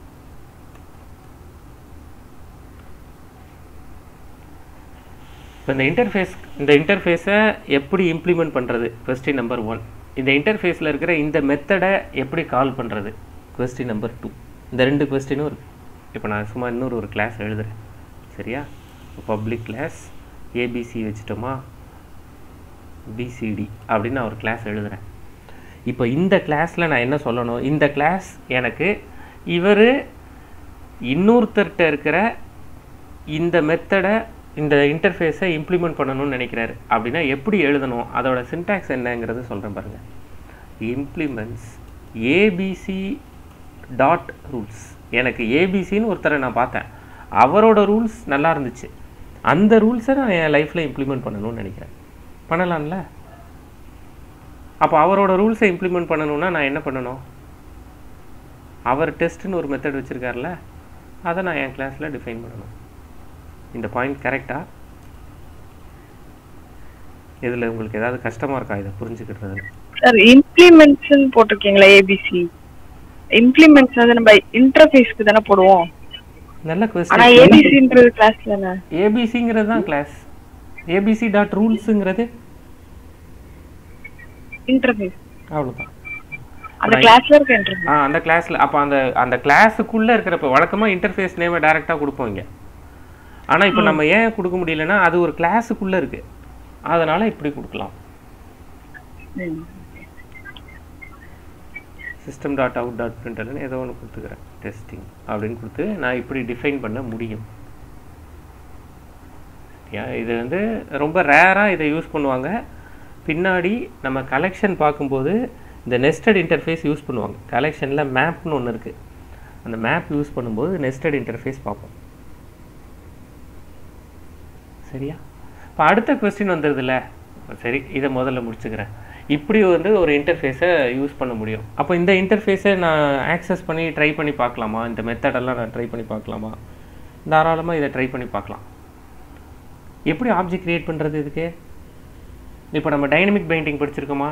[SPEAKER 1] இப்போ இந்த இன்டர்ஃபேஸ் இந்த இன்டர்ஃபேஸை எப்படி இம்ப்ளிமெண்ட் பண்ணுறது கொஸ்டின் நம்பர் ஒன் இந்த இன்டர்ஃபேஸில் இருக்கிற இந்த மெத்தடை எப்படி கால் பண்ணுறது கொஸ்டின் நம்பர் டூ இந்த ரெண்டு கொஸ்டினும் இருக்கு இப்போ நான் சும்மா இன்னொரு ஒரு கிளாஸ் எழுதுறேன் சரியா பப்ளிக் கிளாஸ் ஏபிசி வச்சுட்டோமா பிசிடி அப்படின்னு நான் ஒரு கிளாஸ் எழுதுறேன் இப்போ இந்த கிளாஸில் நான் என்ன சொல்லணும் இந்த கிளாஸ் எனக்கு இவர் இன்னொருத்தர்கிட்ட இருக்கிற இந்த மெத்தடை இந்த இன்டர்ஃபேஸை இம்ப்ளிமெண்ட் பண்ணணும்னு நினைக்கிறாரு அப்படின்னா எப்படி எழுதணும் அதோட சின்டாக்ஸ் என்னங்கிறது சொல்கிறேன் பாருங்கள் இம்ப்ளிமெண்ட்ஸ் ஏபிசி டாட் ரூல்ஸ் எனக்கு ஏபிசின்னு ஒருத்தரை நான் பார்த்தேன் அவரோட ரூல்ஸ் நல்லா இருந்துச்சு அந்த ரூல்ஸை நான் என் லைஃப்பில் இம்ப்ளிமெண்ட் பண்ணணும்னு நினைக்கிறேன் பண்ணலாம்ல அப்போ அவரோட ரூல்ஸை இம்ப்ளிமெண்ட் பண்ணணும்னா நான் என்ன பண்ணணும் அவர் டெஸ்ட்டுன்னு ஒரு மெத்தட் வச்சுருக்காருல அதை நான் என் கிளாஸில் டிஃபைன் பண்ணணும் இந்த பாயிண்ட் கரெக்டா இதில் உங்களுக்கு ஏதாவது கஷ்டமாக இருக்கா இதை புரிஞ்சுக்கிறது
[SPEAKER 2] சார் இம்ப்ளிமெண்ட்ஸ் போட்டிருக்கீங்களா ஏபிசி இம்ப்ளிமெண்ட்ஸ் வந்து நம்ம இன்டர்ஃபேஸ்க்கு தானே போடுவோம்
[SPEAKER 1] நல்ல
[SPEAKER 2] ஆனா
[SPEAKER 1] கொஸ்டின்
[SPEAKER 2] ஏபிசின்றது கிளாஸ் தானே
[SPEAKER 1] ஏபிசிங்கிறது தான் கிளாஸ் ஏபிசி டாட் ரூல்ஸுங்கிறது
[SPEAKER 2] இன்டர்ஃபேஸ்
[SPEAKER 1] அவ்வளோதான்
[SPEAKER 2] அந்த கிளாஸ்ல இருக்க இன்டர்ஃபேஸ்
[SPEAKER 1] ஆ அந்த கிளாஸில் அப்போ அந்த அந்த கிளாஸுக்குள்ளே இருக்கிறப்ப வழக்கமாக இன்டர்ஃபேஸ் நேமை டைரெக்டாக கொடுப்போம் இங்கே ஆனால் இப்போ நம்ம ஏன் கொடுக்க முடியலன்னா அது ஒரு கிளாஸுக்குள்ளே இருக்குது அதனால் இப்படி கொடுக்கலாம் சிஸ்டம் டாட் அவுட் டாட் பிரிண்டர்னு ஏதோ ஒன்று கொடுத்துக்கிறேன் டெஸ்டிங் அப்படின்னு கொடுத்து நான் இப்படி டிஃபைன் பண்ண முடியும் ஏன் இது வந்து ரொம்ப ரேராக இதை யூஸ் பண்ணுவாங்க பின்னாடி நம்ம கலெக்ஷன் பார்க்கும்போது இந்த நெஸ்டட் இன்டர்ஃபேஸ் யூஸ் பண்ணுவாங்க கலெக்ஷனில் மேப்னு ஒன்று இருக்குது அந்த மேப் யூஸ் பண்ணும்போது நெஸ்டட் இன்டர்ஃபேஸ் பார்ப்போம் சரியா இப்போ அடுத்த கொஸ்டின் வந்துடுதுல்ல சரி இதை முதல்ல முடிச்சுக்கிறேன் இப்படி வந்து ஒரு இன்டர்ஃபேஸை யூஸ் பண்ண முடியும் அப்போ இந்த இன்டர்ஃபேஸை நான் ஆக்சஸ் பண்ணி ட்ரை பண்ணி பார்க்கலாமா இந்த மெத்தடெல்லாம் நான் ட்ரை பண்ணி பார்க்கலாமா தாராளமாக இதை ட்ரை பண்ணி பார்க்கலாம் எப்படி ஆப்ஜெக்ட் கிரியேட் பண்ணுறது இதுக்கு இப்போ நம்ம டைனமிக் பெயிண்டிங் படிச்சிருக்கோமா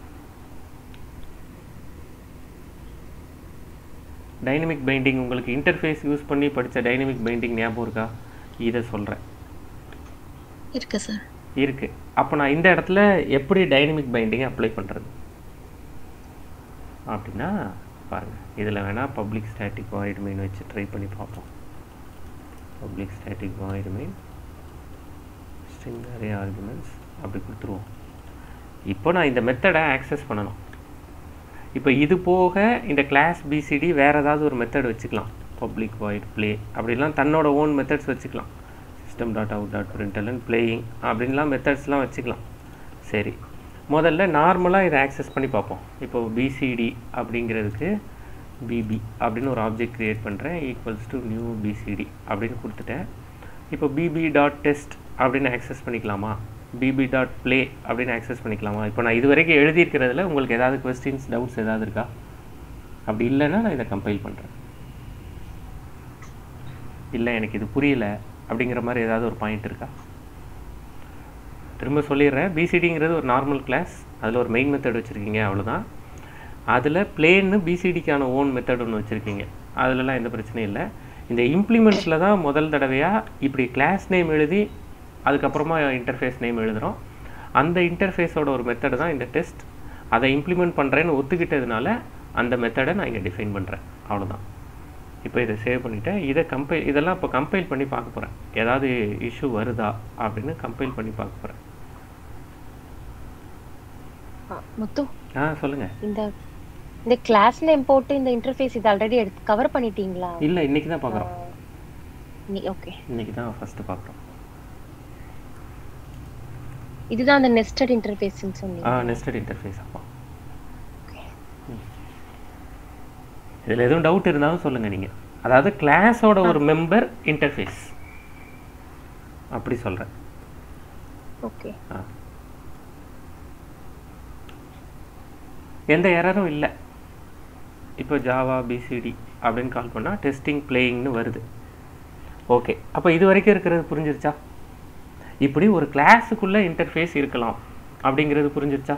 [SPEAKER 1] டைனமிக் பைண்டிங் உங்களுக்கு இன்டர்ஃபேஸ் யூஸ் பண்ணி படித்த டைனமிக் பைண்டிங் ஞாபகம் இருக்கா இதை சொல்கிறேன்
[SPEAKER 4] இருக்கு சார்
[SPEAKER 1] இருக்கு அப்போ நான் இந்த இடத்துல எப்படி டைனமிக் பைண்டிங்கை அப்ளை பண்ணுறது அப்படின்னா பாருங்க இதில் வேணால் பப்ளிக் ஸ்டாட்டிக் வாய்ட் மெயின் வச்சு ட்ரை பண்ணி பார்ப்போம் public static void main string array arguments அப்படி கொடுத்துருவோம் இப்போ நான் இந்த மெத்தடை ஆக்சஸ் பண்ணணும் இப்போ இது போக இந்த கிளாஸ் பிசிடி வேறு ஏதாவது ஒரு மெத்தட் வச்சுக்கலாம் பப்ளிக் வாய்ட் ப்ளே அப்படிலாம் தன்னோட ஓன் மெத்தட்ஸ் வச்சுக்கலாம் system dot out dot println playing அப்படின்லாம் மெத்தட்ஸ்லாம் வச்சுக்கலாம் சரி முதல்ல நார்மலாக இதை ஆக்சஸ் பண்ணி பார்ப்போம் இப்போ பிசிடி அப்படிங்கிறதுக்கு பிபி அப்படின்னு ஒரு ஆப்ஜெக்ட் க்ரியேட் பண்ணுறேன் ஈக்குவல்ஸ் டு நியூ பிசிடி அப்படின்னு கொடுத்துட்டேன் இப்போ பிபி டாட் டெஸ்ட் அப்படின்னு ஆக்சஸ் பண்ணிக்கலாமா பிபி டாட் ப்ளே அப்படின்னு ஆக்சஸ் பண்ணிக்கலாமா இப்போ நான் இது வரைக்கும் எழுதியிருக்கிறதுல உங்களுக்கு ஏதாவது கொஸ்டின்ஸ் டவுட்ஸ் ஏதாவது இருக்கா அப்படி இல்லைன்னா நான் இதை கம்பைல் பண்ணுறேன் இல்லை எனக்கு இது புரியல அப்படிங்கிற மாதிரி ஏதாவது ஒரு பாயிண்ட் இருக்கா திரும்ப சொல்லிடுறேன் பிசிடிங்கிறது ஒரு நார்மல் கிளாஸ் அதில் ஒரு மெயின் மெத்தட் வச்சுருக்கீங்க அவ்வளோதான் அதில் பிளேன்னு பிசிடிக்கான ஓன் மெத்தட் ஒன்று வச்சுருக்கீங்க அதிலலாம் எந்த பிரச்சனையும் இல்லை இந்த இம்ப்ளிமெண்ட்ஸில் தான் முதல் தடவையாக இப்படி கிளாஸ் நேம் எழுதி அதுக்கப்புறமா இன்டர்ஃபேஸ் நேம் எழுதுகிறோம் அந்த இன்டர்ஃபேஸோட ஒரு மெத்தடு தான் இந்த டெஸ்ட் அதை இம்ப்ளிமெண்ட் பண்ணுறேன்னு ஒத்துக்கிட்டதுனால அந்த மெத்தடை நான் இங்கே டிஃபைன் பண்ணுறேன் அவ்வளோதான் இப்போ இதை சேவ் பண்ணிவிட்டேன் இதை கம்பைல் இதெல்லாம் இப்போ கம்பைல் பண்ணி பார்க்க போகிறேன் ஏதாவது இஷ்யூ வருதா அப்படின்னு கம்பைல் பண்ணி பார்க்க போகிறேன்
[SPEAKER 4] ஆ, முத்து
[SPEAKER 1] ஆ சொல்லுங்கள்
[SPEAKER 4] இந்த இந்த கிளாஸ் நேம் போட்டு இந்த இன்டர்ஃபேஸ் இது ஆல்ரெடி எடுத்து கவர் பண்ணிட்டீங்களா
[SPEAKER 1] இல்லை இன்றைக்கி தான் பார்க்குறோம்
[SPEAKER 4] நீ ஓகே
[SPEAKER 1] இன்றைக்கி தான் ஃபஸ்ட்டு பார்க்குறோம்
[SPEAKER 4] இதுதான் அந்த நெஸ்டட் இன்டர்ஃபேஸ்னு
[SPEAKER 1] ஆ
[SPEAKER 4] சொன்னீங்க
[SPEAKER 1] நெஸ்டட் இன்டர்ஃபேஸ் ஆமாம் இதில் எதுவும் டவுட் இருந்தாலும் சொல்லுங்கள் நீங்கள் அதாவது கிளாஸோட ஒரு மெம்பர் இன்டர்ஃபேஸ் அப்படி சொல்கிறேன்
[SPEAKER 4] ஓகே
[SPEAKER 1] ஆ எந்த எரரும் இல்லை இப்போ ஜாவா பிசிடி அப்படின்னு கால் பண்ணால் டெஸ்டிங் பிளேயிங்னு வருது ஓகே அப்போ இது வரைக்கும் இருக்கிறது புரிஞ்சிருச்சா இப்படி ஒரு கிளாஸுக்குள்ளே இன்டர்ஃபேஸ் இருக்கலாம் அப்படிங்கிறது புரிஞ்சிருச்சா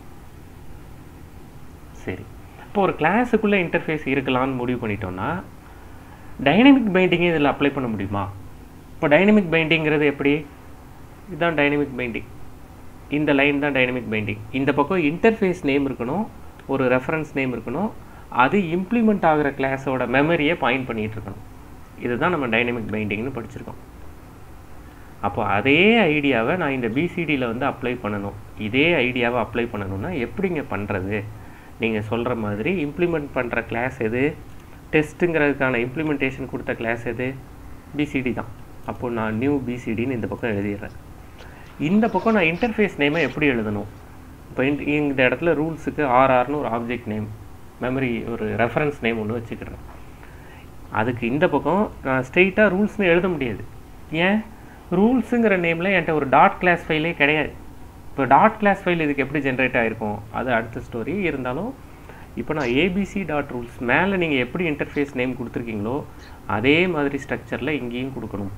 [SPEAKER 1] சரி இப்போ ஒரு கிளாஸுக்குள்ளே இன்டர்ஃபேஸ் இருக்கலாம்னு முடிவு பண்ணிட்டோம்னா டைனமிக் பைண்டிங்கை இதில் அப்ளை பண்ண முடியுமா இப்போ டைனமிக் பைண்டிங்கிறது எப்படி இதுதான் டைனமிக் பைண்டிங் இந்த லைன் தான் டைனமிக் பைண்டிங் இந்த பக்கம் இன்டர்ஃபேஸ் நேம் இருக்கணும் ஒரு ரெஃபரன்ஸ் நேம் இருக்கணும் அது இம்ப்ளிமெண்ட் ஆகிற கிளாஸோட மெமரியை பாயிண்ட் பண்ணிட்டு இருக்கணும் இதுதான் நம்ம டைனமிக் பைண்டிங்னு படிச்சிருக்கோம் அப்போ அதே ஐடியாவை நான் இந்த பிசிடியில் வந்து அப்ளை பண்ணணும் இதே ஐடியாவை அப்ளை பண்ணணும்னா எப்படிங்க பண்ணுறது நீங்கள் சொல்கிற மாதிரி இம்ப்ளிமெண்ட் பண்ணுற கிளாஸ் எது டெஸ்ட்டுங்கிறதுக்கான இம்ப்ளிமெண்டேஷன் கொடுத்த கிளாஸ் எது பிசிடி தான் அப்போது நான் நியூ பிசிடின்னு இந்த பக்கம் எழுதிடுறேன் இந்த பக்கம் நான் இன்டர்ஃபேஸ் நேமை எப்படி எழுதணும் இப்போ இந்த இந்த இடத்துல ரூல்ஸுக்கு ஆர்ஆர்னு ஒரு ஆப்ஜெக்ட் நேம் மெமரி ஒரு ரெஃபரன்ஸ் நேம் ஒன்று வச்சுக்கிறேன் அதுக்கு இந்த பக்கம் நான் ஸ்ட்ரெயிட்டாக ரூல்ஸ்னு எழுத முடியாது ஏன் ரூல்ஸுங்கிற நேமில் என்கிட்ட ஒரு டாட் கிளாஸ் ஃபைலே கிடையாது இப்போ டாட் கிளாஸ் ஃபைல் இதுக்கு எப்படி ஜென்ரேட் ஆகிருக்கும் அது அடுத்த ஸ்டோரி இருந்தாலும் இப்போ நான் ஏபிசி டாட் ரூல்ஸ் மேலே நீங்கள் எப்படி இன்டர்ஃபேஸ் நேம் கொடுத்துருக்கீங்களோ அதே மாதிரி ஸ்ட்ரக்சரில் இங்கேயும் கொடுக்கணும்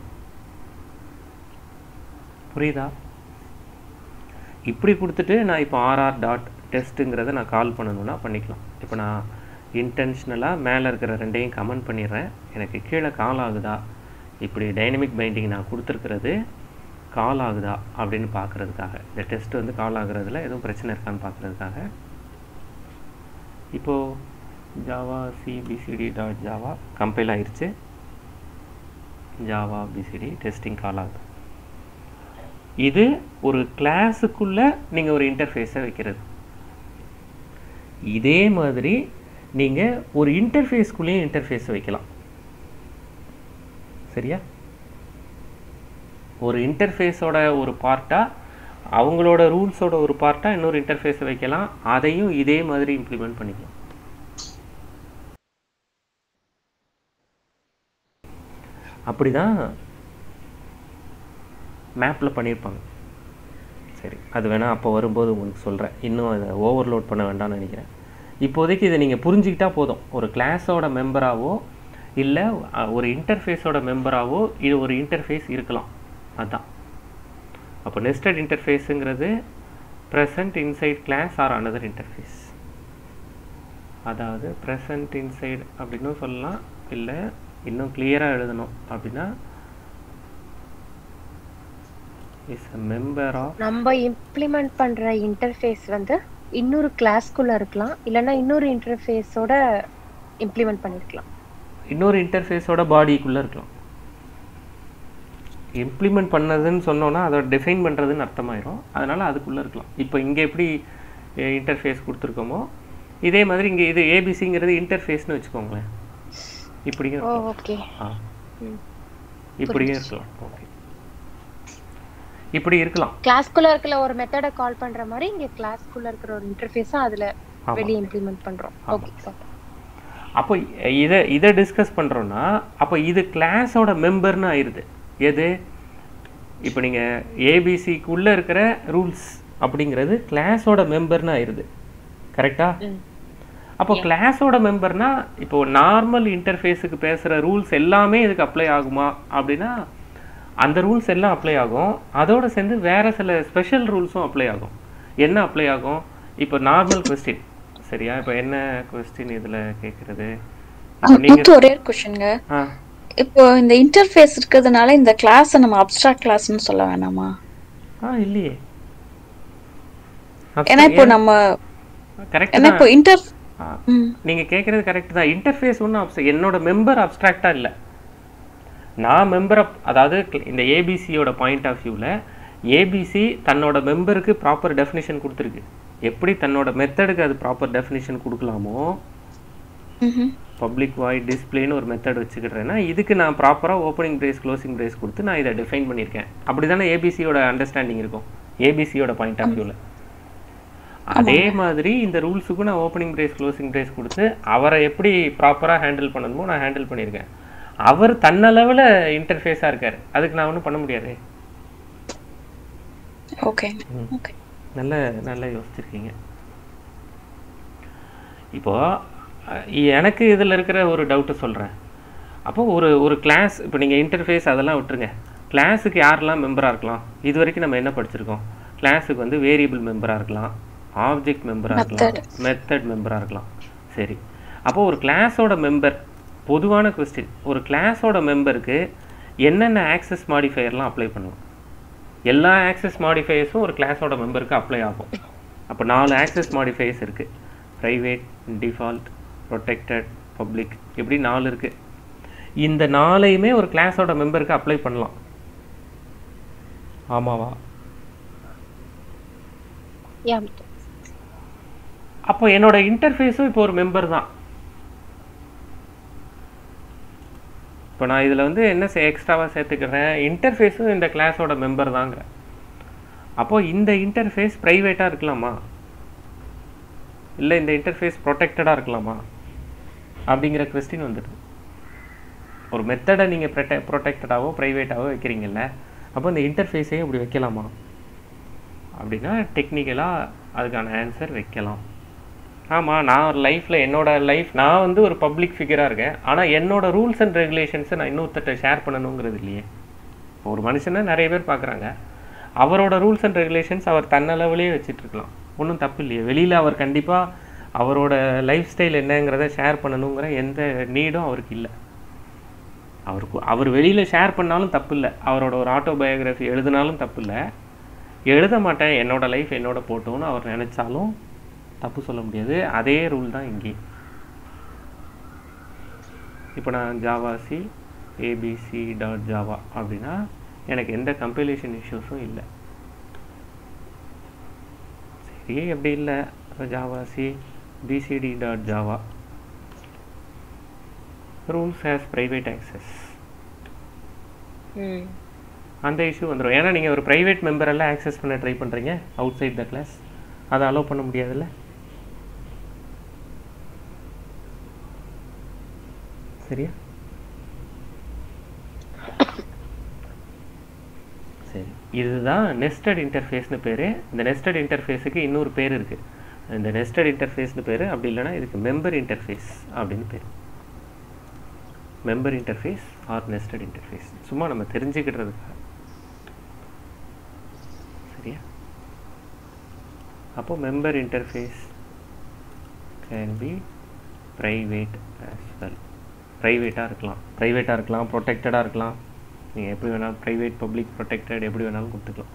[SPEAKER 1] புரியுதா இப்படி கொடுத்துட்டு நான் இப்போ ஆர்ஆர் டாட் டெஸ்ட்டுங்கிறத நான் கால் பண்ணணும்னா பண்ணிக்கலாம் இப்போ நான் இன்டென்ஷனலாக மேலே இருக்கிற ரெண்டையும் கமெண்ட் பண்ணிடுறேன் எனக்கு கீழே கால் ஆகுதா இப்படி டைனமிக் பைண்டிங் நான் கொடுத்துருக்கிறது கால் ஆகுதா அப்படின்னு பார்க்குறதுக்காக இந்த டெஸ்ட் வந்து கால் ஆகுறதுல எதுவும் பிரச்சனை இருக்கான்னு பார்க்குறதுக்காக இப்போது Java C BCD dot Java compile ஆயிருச்சு ஜாவா பிசிடி டெஸ்டிங் கால் ஆகுது இது ஒரு கிளாஸுக்குள்ளே நீங்கள் ஒரு இன்டர்ஃபேஸை வைக்கிறது இதே மாதிரி நீங்கள் ஒரு இன்டர்ஃபேஸ்க்குள்ளேயும் இன்டர்ஃபேஸை வைக்கலாம் சரியா ஒரு இன்டர்ஃபேஸோட ஒரு பார்ட்டாக அவங்களோட ரூல்ஸோட ஒரு பார்ட்டாக இன்னொரு இன்டர்ஃபேஸை வைக்கலாம் அதையும் இதே மாதிரி இம்ப்ளிமெண்ட் பண்ணிக்கலாம் அப்படி தான் மேப்பில் பண்ணியிருப்பாங்க சரி அது வேணால் அப்போ வரும்போது உங்களுக்கு சொல்கிறேன் இன்னும் அதை ஓவர்லோட் பண்ண வேண்டாம்னு நினைக்கிறேன் இப்போதைக்கு இதை நீங்கள் புரிஞ்சுக்கிட்டா போதும் ஒரு கிளாஸோட மெம்பராகவோ இல்லை ஒரு இன்டர்ஃபேஸோட மெம்பராகவோ இது ஒரு இன்டர்ஃபேஸ் இருக்கலாம் அதுதான் அப்போ நெஸ்டட் இன்டர்ஃபேஸுங்கிறது present inside class or another interface அதாவது ப்ரெசன்ட் இன்சைட் அப்படின்னும் சொல்லலாம் இல்லை இன்னும் கிளியராக எழுதணும் அப்படின்னா இஸ் அ மெம்பர் ஆஃப்
[SPEAKER 4] நம்ம இம்ப்ளிமெண்ட் பண்ற இன்டர்ஃபேஸ் வந்து இன்னொரு கிளாஸ்க்குள்ள இருக்கலாம் இல்லைன்னா இன்னொரு இன்டர்ஃபேஸோட இம்ப்ளிமெண்ட் பண்ணிருக்கலாம்
[SPEAKER 1] இன்னொரு இன்டர்ஃபேஸோட பாடிக்குள்ளே இருக்கலாம் இம்ப்ளிமெண்ட் பண்ணதுன்னு சொன்னோன்னா அதை டிஃபைன் பண்ணுறதுன்னு அர்த்தமாயிரும் அதனால் அதுக்குள்ளே இருக்கலாம் இப்போ இங்கே எப்படி இன்டர்ஃபேஸ் கொடுத்துருக்கோமோ இதே மாதிரி இங்கே இது ஏபிசிங்கிறது இன்டர்ஃபேஸ்னு வச்சுக்கோங்களேன் இப்படியும்
[SPEAKER 4] ஓ
[SPEAKER 1] இருக்கலாம்
[SPEAKER 4] ஓகே
[SPEAKER 1] ஆ இப்படியும் இருக்கலாம் ஓகே இப்படி இருக்கலாம்
[SPEAKER 4] கிளாஸ்க்குள்ள இருக்கிற ஒரு மெத்தடை கால் பண்ற மாதிரி இங்க கிளாஸ்க்குள்ள இருக்கிற ஒரு இன்டர்ஃபேஸா அதுல
[SPEAKER 1] ஆமா.
[SPEAKER 4] வெளியே இம்ப்ளிமெண்ட் பண்றோம்
[SPEAKER 1] ஆமா.
[SPEAKER 4] ஓகே
[SPEAKER 1] அப்போ இதை இதை டிஸ்கஸ் பண்ணுறோன்னா அப்போ இது கிளாஸோட மெம்பர்னு ஆயிடுது எது இப்போ நீங்கள் ஏபிசிக்குள்ளே இருக்கிற ரூல்ஸ் அப்படிங்கிறது கிளாஸோட மெம்பர்னு ஆயிடுது கரெக்டா அப்போ கிளாஸோட மெம்பர்னா இப்போ நார்மல் இன்டர்ஃபேஸுக்கு பேசுகிற ரூல்ஸ் எல்லாமே இதுக்கு அப்ளை ஆகுமா அப்படின்னா அந்த ரூல்ஸ் எல்லாம் அப்ளை ஆகும் அதோட சேர்ந்து வேற சில ஸ்பெஷல் ரூல்ஸும் அப்ளை ஆகும் என்ன அப்ளை ஆகும் இப்போ நார்மல் கொஸ்டின் சரியா இப்போ என்ன கொஸ்டின் இதில் கேட்குறது இப்போ நீங்கள்
[SPEAKER 5] முத்து ஒரே ஒரு கொஸ்டின்ங்க
[SPEAKER 1] ஆ
[SPEAKER 5] இப்போ இந்த இன்டர்ஃபேஸ் இருக்கிறதுனால இந்த கிளாஸ் நம்ம அப்ஸ்ட்ராக்ட் கிளாஸ்னு சொல்ல வேணாமா
[SPEAKER 1] ஆ இல்லையே
[SPEAKER 5] ஏன்னா இப்போ நம்ம
[SPEAKER 1] கரெக்ட்
[SPEAKER 5] ஏன்னா இப்போ இன்டர்
[SPEAKER 1] தான்
[SPEAKER 5] ம்
[SPEAKER 1] நீங்க கேட்குறது கரெக்ட் தான் இன்டர்ஃபேஸ் ஒன்றும் அப்ச என்னோட மெம்பர் அப்ட்ராக்டாக இல்லை நான் மெம்பர் அதாவது cl- இந்த ஏபிசியோட பாயிண்ட் ஆஃப் வியூவில் ஏபிசி தன்னோட மெம்பருக்கு ப்ராப்பர் டெஃபினிஷன் கொடுத்துருக்கு எப்படி தன்னோட மெத்தடுக்கு அது ப்ராப்பர் டெஃபினிஷன் கொடுக்கலாமோ
[SPEAKER 5] ம்ஹும்.
[SPEAKER 1] பப்ளிக் வாய்ட் டிஸ்பிளேன்னு ஒரு மெத்தட் வச்சுக்கிட்டேன்னா இதுக்கு நான் ப்ராப்பராக ஓப்பனிங் பிரேஸ் க்ளோசிங் பிரேஸ் கொடுத்து நான் இதை டிஃபைன் பண்ணியிருக்கேன் அப்படி தானே ஏபிசியோட அண்டர்ஸ்டாண்டிங் இருக்கும் ஏபிசியோட பாயிண்ட் ஆஃப் வியூவில் அதே மாதிரி இந்த ரூல்ஸுக்கும் நான் ஓப்பனிங் பிரேஸ் க்ளோசிங் பிரேஸ் கொடுத்து அவரை எப்படி ப்ராப்பராக ஹேண்டில் பண்ணணுமோ நான் ஹேண்டில் பண்ணியிருக்கேன் அவர் தன்னளவில் இன்டர்ஃபேஸாக இருக்கார் அதுக்கு நான் ஒன்றும் பண்ண முடியாது
[SPEAKER 5] ஓகே ஓகே
[SPEAKER 1] நல்ல நல்லா யோசிச்சிருக்கீங்க இப்போ அஹ், எனக்கு இதில் இருக்கிற ஒரு டவுட்டை சொல்கிறேன் அப்போ ஒரு ஒரு கிளாஸ் இப்போ நீங்கள் இன்டர்ஃபேஸ் அதெல்லாம் விட்டுருங்க கிளாஸுக்கு யாரெல்லாம் மெம்பராக இருக்கலாம் இது வரைக்கும் நம்ம என்ன படிச்சிருக்கோம் கிளாஸுக்கு வந்து வேரியபிள் மெம்பராக இருக்கலாம் ஆப்ஜெக்ட் மெம்பராக இருக்கலாம் மெத்தட் மெம்பராக இருக்கலாம் சரி அப்போ ஒரு கிளாஸோட மெம்பர் பொதுவான கொஸ்டின் ஒரு கிளாஸோட மெம்பருக்கு என்னென்ன ஆக்சஸ் மாடிஃபையர்லாம் அப்ளை பண்ணுவோம் எல்லா ஆக்சஸ் மாடிஃபையர்ஸும் ஒரு கிளாஸோட மெம்பருக்கு அப்ளை ஆகும் அப்போ நாலு ஆக்சஸ் மாடிஃபையர்ஸ் இருக்குது ப்ரைவேட் டிஃபால்ட் ப்ரொடெக்டட் பப்ளிக் இப்படி நாலு இருக்குது இந்த நாளையுமே ஒரு கிளாஸோட மெம்பருக்கு அப்ளை பண்ணலாம் ஆமாவா
[SPEAKER 4] யா
[SPEAKER 1] அப்போ என்னோட இன்டர்ஃபேஸும் இப்போ ஒரு மெம்பர் தான் இப்போ நான் இதில் வந்து என்ன எக்ஸ்ட்ராவாக சேர்த்துக்கிறேன் இன்டர்ஃபேஸும் இந்த கிளாஸோட மெம்பர் தாங்க அப்போது இந்த இன்டர்ஃபேஸ் ப்ரைவேட்டாக இருக்கலாமா இல்லை இந்த இன்டர்ஃபேஸ் ப்ரொடெக்டடாக இருக்கலாமா அப்படிங்கிற கொஸ்டின் வந்துடுது ஒரு மெத்தடை நீங்கள் ப்ரொடெ ப்ரொடெக்டடாவோ ப்ரைவேட்டாவோ வைக்கிறீங்கல்ல அப்போ இந்த இன்டர்ஃபேஸையும் இப்படி வைக்கலாமா அப்படின்னா டெக்னிக்கலாக அதுக்கான ஆன்சர் வைக்கலாம் ஆமாம் நான் ஒரு லைஃப்பில் என்னோட லைஃப் நான் வந்து ஒரு பப்ளிக் ஃபிகராக இருக்கேன் ஆனால் என்னோட ரூல்ஸ் அண்ட் ரெகுலேஷன்ஸை நான் இன்னொருத்தட்ட ஷேர் பண்ணணுங்கிறது இல்லையே இப்போ ஒரு மனுஷனை நிறைய பேர் பார்க்குறாங்க அவரோட ரூல்ஸ் அண்ட் ரெகுலேஷன்ஸ் அவர் தன்னளவுலேயே வச்சுட்டு இருக்கலாம் ஒன்றும் தப்பு இல்லையே வெளியில் அவர் கண்டிப்பாக அவரோட லைஃப் ஸ்டைல் என்னங்கிறத ஷேர் பண்ணணுங்கிற எந்த நீடும் அவருக்கு இல்லை அவருக்கு அவர் வெளியில் ஷேர் பண்ணாலும் தப்பு இல்லை அவரோட ஒரு ஆட்டோபயோகிராஃபி எழுதினாலும் தப்பு இல்லை எழுத மாட்டேன் என்னோட லைஃப் என்னோட போட்டோன்னு அவர் நினச்சாலும் தப்பு சொல்ல முடியாது அதே ரூல் தான் இங்கே இப்போ நான் ஜாவாசி ஏபிசி டாட் ஜாவா அப்படின்னா எனக்கு எந்த கம்பைலேஷன் இஷ்யூஸும் இல்லை சரி எப்படி இல்லை Java C BCD dot Java rules has private access
[SPEAKER 4] ம்
[SPEAKER 1] அந்த இஷ்யூ வந்துடும் ஏன்னா நீங்கள் ஒரு ப்ரைவேட் மெம்பரெல்லாம் ஆக்சஸ் பண்ண ட்ரை பண்ணுறீங்க அவுட் சைட் த கிளாஸ் அதை அலோவ் பண்ண முடியாதுல்ல சரியா சரி இதுதான் நெஸ்டட் இன்டர்ஃபேஸ்னு பேர் இந்த நெஸ்டட் இன்டர்ஃபேஸுக்கு இன்னொரு பேர் இருக்குது இந்த நெஸ்டட் இன்டர்ஃபேஸ்னு பேர் அப்படி இல்லைன்னா இதுக்கு மெம்பர் இன்டர்ஃபேஸ் அப்படின்னு பேர் member interface or nested interface சும்மா நம்ம தெரிஞ்சுக்கிட்டதுக்காக சரியா அப்போ member interface can be private as well ப்ரைவேட்டாக இருக்கலாம் ப்ரைவேட்டாக இருக்கலாம் ப்ரொடெக்டடாக இருக்கலாம் நீங்கள் எப்படி வேணாலும் ப்ரைவேட் பப்ளிக் ப்ரொடெக்டட் எப்படி வேணாலும் கொடுத்துக்கலாம்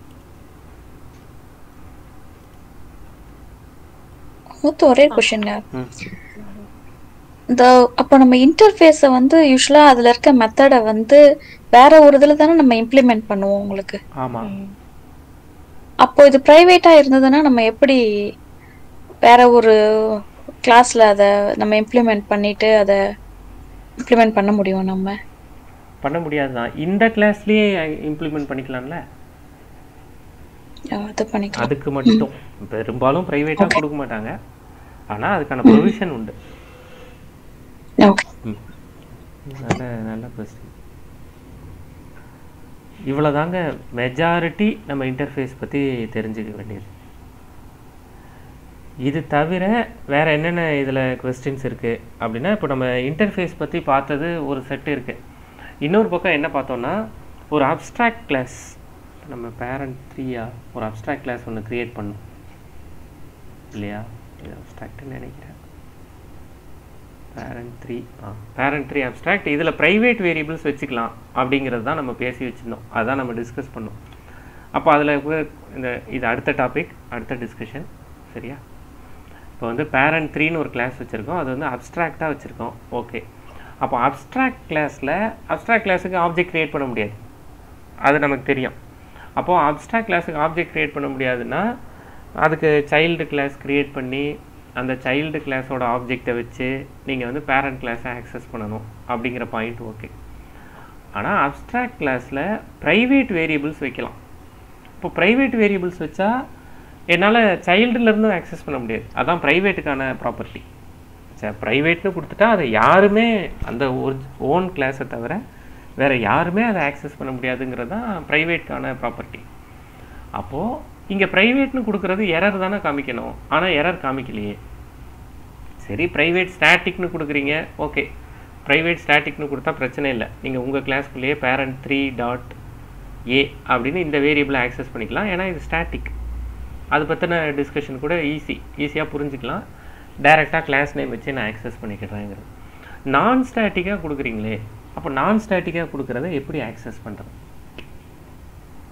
[SPEAKER 5] மொத்தம் ஒரே கொஷின்
[SPEAKER 1] ம்
[SPEAKER 5] இந்த அப்போ நம்ம இன்டர்ஃபேஸை வந்து யூஸ்வலா அதுல இருக்க மெத்தடை வந்து வேற ஒரு இதுல தானே நம்ம இம்ப்ளிமெண்ட் பண்ணுவோம் உங்களுக்கு
[SPEAKER 1] ஆமாம்
[SPEAKER 5] அப்போ இது பிரைவேட்டா இருந்ததுன்னா நம்ம எப்படி வேற ஒரு கிளாஸ்ல அதை நம்ம இம்ப்ளிமெண்ட் பண்ணிட்டு அதை இம்ப்ளிமெண்ட் பண்ண முடியும் நம்ம
[SPEAKER 1] பண்ண முடியாது தான் இந்த கிளாஸ்லேயே இம்ப்ளிமெண்ட் பண்ணிக்கலாம்ல
[SPEAKER 5] அஹ் அது பண்ணிக்கலாம்
[SPEAKER 1] அதுக்கு மட்டும் பெரும்பாலும் ப்ரைவேட்டாக கொடுக்க மாட்டாங்க ஆனால் அதுக்கான ப்ரொவிஷன் உண்டு
[SPEAKER 5] ஓகே
[SPEAKER 1] ம். நல்ல நல்ல கொஸ்டின் இவ்வளோதாங்க மெஜாரிட்டி நம்ம இன்டர்ஃபேஸ் பற்றி தெரிஞ்சுக்க வேண்டியது இது தவிர வேற என்னென்ன இதில் கொஸ்டின்ஸ் இருக்குது அப்படின்னா இப்போ நம்ம இன்டர்ஃபேஸ் பற்றி பார்த்தது ஒரு செட் இருக்குது இன்னொரு பக்கம் என்ன பார்த்தோம்னா ஒரு அப்ஸ்ட்ராக்ட் கிளாஸ் நம்ம பேரண்ட் த்ரீயா ஒரு அப்ஸ்ட்ராக்ட் கிளாஸ் ஒன்று க்ரியேட் பண்ணோம் இல்லையா இது அப்ஸ்ட்ராக்ட்னு நினைக்கிறேன் பேரண்ட் த்ரீ ஆ பேரண்ட் த்ரீ அப்ஸ்ட்ராக்ட் இதில் ப்ரைவேட் வேரியபிள்ஸ் வச்சுக்கலாம் அப்படிங்கிறது தான் நம்ம பேசி வச்சுருந்தோம் அதான் நம்ம டிஸ்கஸ் பண்ணோம் அப்போ அதில் இந்த இது அடுத்த டாபிக் அடுத்த டிஸ்கஷன் சரியா இப்போ வந்து பேரண்ட் த்ரீன்னு ஒரு கிளாஸ் வச்சுருக்கோம் அது வந்து அப்ஸ்ட்ராக்டாக வச்சுருக்கோம் ஓகே அப்போ அப்ஸ்ட்ராக்ட் கிளாஸில் அப்ஸ்ட்ராக்ட் கிளாஸுக்கு ஆப்ஜெக்ட் க்ரியேட் பண்ண முடியாது அது நமக்கு தெரியும் அப்போது அப்ஸ்ட்ராக்ட் கிளாஸுக்கு ஆப்ஜெக்ட் க்ரியேட் பண்ண முடியாதுன்னா அதுக்கு சைல்டு கிளாஸ் க்ரியேட் பண்ணி அந்த சைல்டு கிளாஸோட ஆப்ஜெக்டை வச்சு நீங்கள் வந்து பேரண்ட் கிளாஸை ஆக்சஸ் பண்ணணும் அப்படிங்கிற பாயிண்ட் ஓகே ஆனால் அப்ஸ்ட்ராக்ட் கிளாஸில் ப்ரைவேட் வேரியபிள்ஸ் வைக்கலாம் இப்போ ப்ரைவேட் வேரியபிள்ஸ் வச்சா என்னால் சைல்டுலேருந்தும் ஆக்சஸ் பண்ண முடியாது அதான் ப்ரைவேட்டுக்கான ப்ராப்பர்ட்டி சரி ப்ரைவேட்னு கொடுத்துட்டா அதை யாருமே அந்த ஒரு ஓன் கிளாஸை தவிர வேறு யாருமே அதை ஆக்சஸ் பண்ண முடியாதுங்கிறது தான் ப்ரைவேட்கான ப்ராப்பர்ட்டி அப்போது இங்கே ப்ரைவேட்னு கொடுக்குறது எரர் தானே காமிக்கணும் ஆனால் எரர் காமிக்கலையே சரி ப்ரைவேட் ஸ்டாட்டிக்னு கொடுக்குறீங்க ஓகே ப்ரைவேட் ஸ்டாட்டிக்னு கொடுத்தா பிரச்சனை இல்லை நீங்கள் உங்கள் கிளாஸ்க்குள்ளேயே பேரண்ட் த்ரீ டாட் ஏ அப்படின்னு இந்த வேரியபிளை ஆக்சஸ் பண்ணிக்கலாம் ஏன்னா இது ஸ்டாட்டிக் அது பற்றின டிஸ்கஷன் கூட ஈஸி ஈஸியாக புரிஞ்சுக்கலாம் டைரெக்டாக கிளாஸ் நேம் வச்சு நான் ஆக்சஸ் பண்ணிக்கிறேங்கிறது நான் ஸ்டாட்டிக்காக கொடுக்குறீங்களே அப்போ நான் ஸ்டாட்டிக்காக கொடுக்குறத எப்படி ஆக்சஸ் பண்ணுறது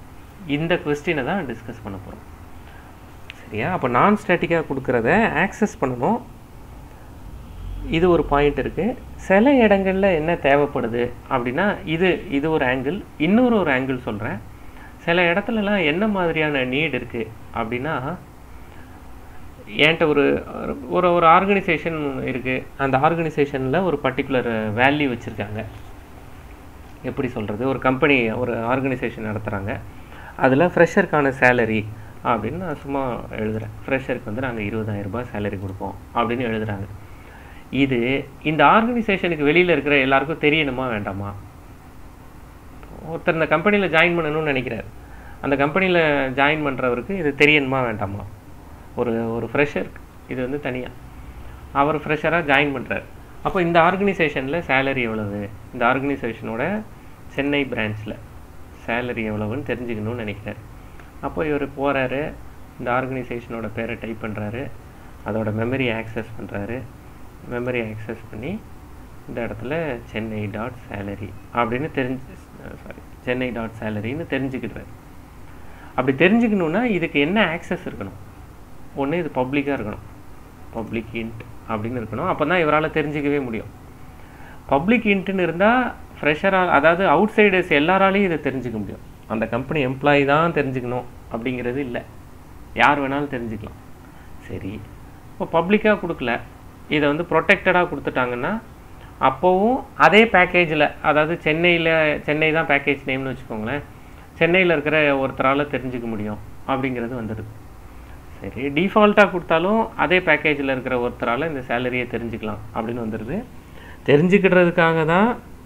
[SPEAKER 1] இந்த கொஸ்டினை தான் டிஸ்கஸ் பண்ண போகிறோம் சரியா அப்போ நான் ஸ்டாட்டிக்காக கொடுக்குறத ஆக்சஸ் பண்ணணும் இது ஒரு பாயிண்ட் இருக்குது சில இடங்களில் என்ன தேவைப்படுது அப்படின்னா இது இது ஒரு ஆங்கிள் இன்னொரு ஒரு ஆங்கிள் சொல்கிறேன் சில இடத்துலலாம் என்ன மாதிரியான நீட் இருக்குது அப்படின்னா என்கிட்ட ஒரு ஒரு ஒரு ஆர்கனைசேஷன் இருக்குது அந்த ஆர்கனைசேஷனில் ஒரு பர்டிகுலர் வேல்யூ வச்சுருக்காங்க எப்படி சொல்கிறது ஒரு கம்பெனி ஒரு ஆர்கனைசேஷன் நடத்துகிறாங்க அதில் ஃப்ரெஷருக்கான சேலரி அப்படின்னு நான் சும்மா எழுதுகிறேன் ஃப்ரெஷருக்கு வந்து நாங்கள் இருபதாயிரம் ரூபாய் சேலரி கொடுப்போம் அப்படின்னு எழுதுகிறாங்க இது இந்த ஆர்கனைசேஷனுக்கு வெளியில் இருக்கிற எல்லாருக்கும் தெரியணுமா வேண்டாமா ஒருத்தர் இந்த கம்பெனியில் ஜாயின் பண்ணணும்னு நினைக்கிறார் அந்த கம்பெனியில் ஜாயின் பண்ணுறவருக்கு இது தெரியணுமா வேண்டாமா ஒரு ஒரு ஃப்ரெஷர் இது வந்து தனியாக அவர் ஃப்ரெஷராக ஜாயின் பண்ணுறாரு அப்போ இந்த ஆர்கனைசேஷனில் சேலரி எவ்வளவு இந்த ஆர்கனைசேஷனோட சென்னை பிரான்ச்சில் சேலரி எவ்வளவுன்னு தெரிஞ்சுக்கணும்னு நினைக்கிறார் அப்போ இவர் போகிறாரு இந்த ஆர்கனைசேஷனோட பேரை டைப் பண்ணுறாரு அதோட மெமரி ஆக்சஸ் பண்ணுறாரு மெமரி ஆக்சஸ் பண்ணி இந்த இடத்துல சென்னை டாட் சேலரி அப்படின்னு தெரிஞ்சு சாரி சென்னை டாட் சேலரின்னு தெரிஞ்சுக்கிடுறாரு அப்படி தெரிஞ்சுக்கணுன்னா இதுக்கு என்ன ஆக்சஸ் இருக்கணும் ஒன்று இது பப்ளிக்காக இருக்கணும் பப்ளிக் இன்ட் அப்படின்னு இருக்கணும் அப்போ தான் இவரால் தெரிஞ்சிக்கவே முடியும் பப்ளிக் இன்ட்டுன்னு இருந்தால் ஃப்ரெஷரால் அதாவது அவுட் சைடர்ஸ் எல்லாராலையும் இதை தெரிஞ்சுக்க முடியும் அந்த கம்பெனி எம்ப்ளாயி தான் தெரிஞ்சுக்கணும் அப்படிங்கிறது இல்லை யார் வேணாலும் தெரிஞ்சுக்கலாம் சரி இப்போ பப்ளிக்காக கொடுக்கல இதை வந்து ப்ரொடெக்டடாக கொடுத்துட்டாங்கன்னா அப்போவும் அதே பேக்கேஜில் அதாவது சென்னையில் சென்னை தான் பேக்கேஜ் நேம்னு வச்சுக்கோங்களேன் சென்னையில் இருக்கிற ஒருத்தரால் தெரிஞ்சுக்க முடியும் அப்படிங்கிறது வந்துடுது சரி டிஃபால்ட்டாக கொடுத்தாலும் அதே பேக்கேஜில் இருக்கிற ஒருத்தரால் இந்த சேலரியை தெரிஞ்சுக்கலாம் அப்படின்னு வந்துடுது தெரிஞ்சுக்கிடுறதுக்காக தான்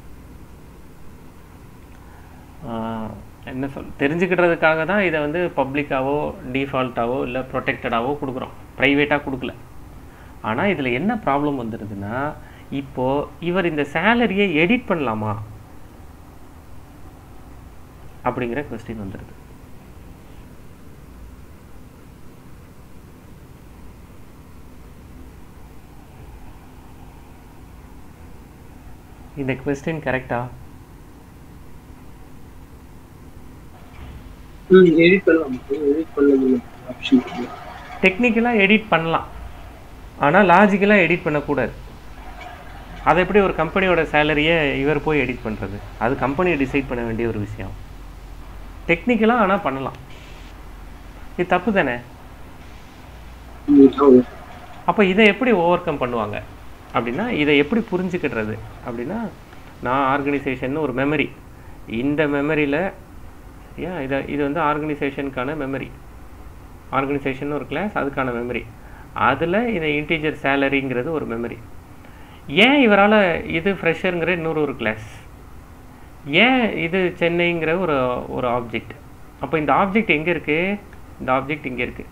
[SPEAKER 1] என்ன சொல் தெரிஞ்சுக்கிடுறதுக்காக தான் இதை வந்து பப்ளிக்காவோ டிஃபால்ட்டாவோ இல்லை ப்ரொடெக்டடாவோ கொடுக்குறோம் ப்ரைவேட்டாக கொடுக்கல ஆனால் இதில் என்ன ப்ராப்ளம் வந்துடுதுன்னா இப்போது இவர் இந்த சேலரியை எடிட் பண்ணலாமா அப்படிங்கிற கொஸ்டின் வந்துடுது இந்த கொஸ்டின் கரெக்டா
[SPEAKER 3] ம் எடிட் பண்ணலாம் எடிட் பண்ணலாம் ஆப்ஷன் இருக்கு
[SPEAKER 1] டெக்னிக்கலாக எடிட் பண்ணலாம் ஆனால் லாஜிக்கலாக எடிட் பண்ணக்கூடாது அதை எப்படி ஒரு கம்பெனியோட சேலரியை இவர் போய் எடிட் பண்ணுறது அது கம்பெனியை டிசைட் பண்ண வேண்டிய ஒரு விஷயம் டெக்னிக்கலாக ஆனால் பண்ணலாம் இது தப்பு தானே
[SPEAKER 3] ம், ஆமா.
[SPEAKER 1] அப்போ இதை எப்படி ஓவர் கம் பண்ணுவாங்க அப்படின்னா இதை எப்படி புரிஞ்சுக்கிடுறது அப்படின்னா நான் ஆர்கனைசேஷன் ஒரு மெமரி இந்த மெமரியில் சரியா இதை இது வந்து ஆர்கனைசேஷனுக்கான மெமரி ஆர்கனைசேஷன் ஒரு கிளாஸ் அதுக்கான மெமரி அதில் இந்த இன்டீஜர் சேலரிங்கிறது ஒரு மெமரி ஏன் இவரால் இது ஃப்ரெஷருங்கிற இன்னொரு ஒரு கிளாஸ் ஏன் இது சென்னைங்கிற ஒரு ஒரு ஆப்ஜெக்ட் அப்போ இந்த ஆப்ஜெக்ட் எங்கே இருக்குது இந்த ஆப்ஜெக்ட் இங்கே இருக்குது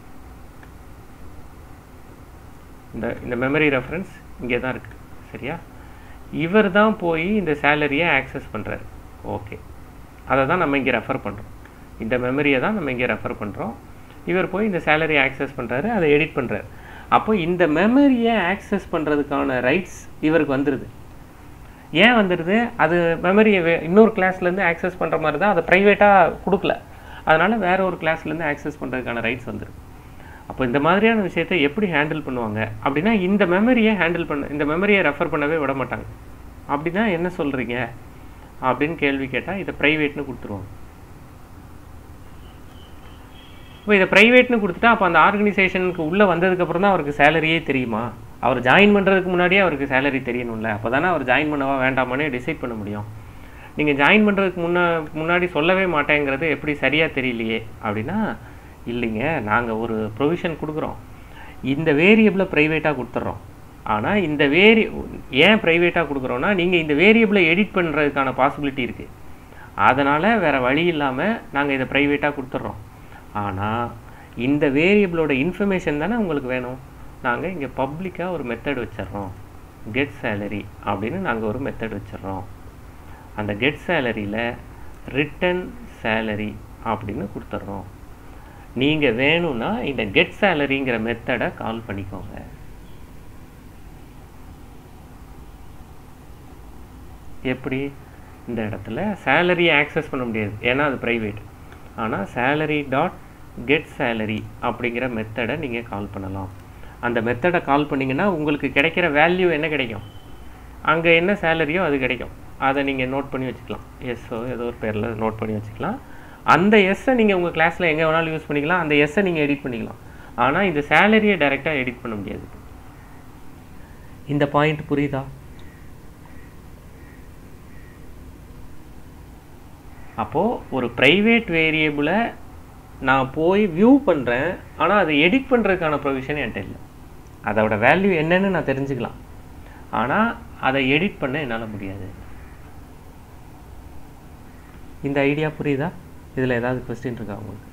[SPEAKER 1] இந்த இந்த மெமரி ரெஃபரன்ஸ் இங்கே தான் இருக்குது சரியா இவர் தான் போய் இந்த சேலரியை ஆக்சஸ் பண்ணுறாரு ஓகே அதை தான் நம்ம இங்கே ரெஃபர் பண்ணுறோம் இந்த மெமரியை தான் நம்ம இங்கே ரெஃபர் பண்ணுறோம் இவர் போய் இந்த சேலரியை ஆக்சஸ் பண்ணுறாரு அதை எடிட் பண்ணுறாரு அப்போ இந்த மெமரியை ஆக்சஸ் பண்ணுறதுக்கான ரைட்ஸ் இவருக்கு வந்துடுது ஏன் வந்துடுது அது மெமரியை இன்னொரு கிளாஸ்லேருந்து ஆக்சஸ் பண்ணுற மாதிரி தான் அதை ப்ரைவேட்டாக கொடுக்கல அதனால் வேற ஒரு கிளாஸ்லேருந்து ஆக்சஸ் பண்ணுறதுக்கான ரைட்ஸ் வந்துடுது அப்போ இந்த மாதிரியான விஷயத்தை எப்படி ஹேண்டில் பண்ணுவாங்க அப்படின்னா இந்த மெமரியை ஹேண்டில் பண்ண இந்த மெமரியை ரெஃபர் பண்ணவே விட மாட்டாங்க அப்படின்னா என்ன சொல்கிறீங்க அப்படின்னு கேள்வி கேட்டால் இதை ப்ரைவேட்னு கொடுத்துருவாங்க இப்போ இதை ப்ரைவேட்னு கொடுத்துட்டா அப்போ அந்த ஆர்கனைசேஷனுக்கு உள்ளே வந்ததுக்கப்புறம் தான் அவருக்கு சேலரியே தெரியுமா அவர் ஜாயின் பண்ணுறதுக்கு முன்னாடியே அவருக்கு சேலரி தெரியணும்ல அப்போ தானே அவர் ஜாயின் பண்ணவா வேண்டாமான்னு டிசைட் பண்ண முடியும் நீங்கள் ஜாயின் பண்ணுறதுக்கு முன்னா முன்னாடி சொல்லவே மாட்டேங்கிறது எப்படி சரியாக தெரியலையே அப்படின்னா இல்லைங்க நாங்கள் ஒரு ப்ரொவிஷன் கொடுக்குறோம் இந்த வேரியபிளை ப்ரைவேட்டாக கொடுத்துட்றோம் ஆனால் இந்த வேரி ஏன் ப்ரைவேட்டாக கொடுக்குறோன்னா நீங்கள் இந்த வேரியபிளை எடிட் பண்ணுறதுக்கான பாசிபிலிட்டி இருக்குது அதனால் வேறு வழி இல்லாமல் நாங்கள் இதை ப்ரைவேட்டாக கொடுத்துட்றோம் ஆனால் இந்த வேரியபிளோட இன்ஃபர்மேஷன் தானே உங்களுக்கு வேணும் நாங்கள் இங்கே பப்ளிக்காக ஒரு மெத்தட் வச்சிடுறோம் கெட் சேலரி அப்படின்னு நாங்கள் ஒரு மெத்தட் வச்சிடுறோம் அந்த கெட் சேலரியில் ரிட்டன் சேலரி அப்படின்னு கொடுத்துட்றோம் நீங்கள் வேணும்னா இந்த கெட் சேலரிங்கிற மெத்தடை கால் பண்ணிக்கோங்க எப்படி இந்த இடத்துல சேலரியை ஆக்சஸ் பண்ண முடியாது ஏன்னா அது ப்ரைவேட் ஆனால் salary டாட் கெட் salary அப்படிங்கிற மெத்தடை நீங்கள் கால் பண்ணலாம் அந்த மெத்தடை கால் பண்ணிங்கன்னா உங்களுக்கு கிடைக்கிற வேல்யூ என்ன கிடைக்கும் அங்கே என்ன சேலரியோ அது கிடைக்கும் அதை நீங்கள் நோட் பண்ணி வச்சுக்கலாம் எஸ்ஸோ ஏதோ ஒரு பேரில் நோட் பண்ணி வச்சுக்கலாம் அந்த எஸ்ஸை நீங்கள் உங்கள் கிளாஸில் எங்கே வேணாலும் யூஸ் பண்ணிக்கலாம் அந்த எஸ்ஸை நீங்கள் எடிட் பண்ணிக்கலாம் ஆனால் இந்த சேலரியை டைரெக்டாக எடிட் பண்ண முடியாது இந்த பாயிண்ட் புரியுதா அப்போது ஒரு ப்ரைவேட் வேரியபிளை நான் போய் வியூ பண்ணுறேன் ஆனால் அதை எடிட் பண்ணுறதுக்கான ப்ரொவிஷன் என்கிட்ட இல்லை அதோட வேல்யூ என்னன்னு நான் தெரிஞ்சுக்கலாம் ஆனால் அதை எடிட் பண்ண என்னால் முடியாது இந்த ஐடியா புரியுதா இதில் ஏதாவது கொஸ்டின் இருக்கா உங்களுக்கு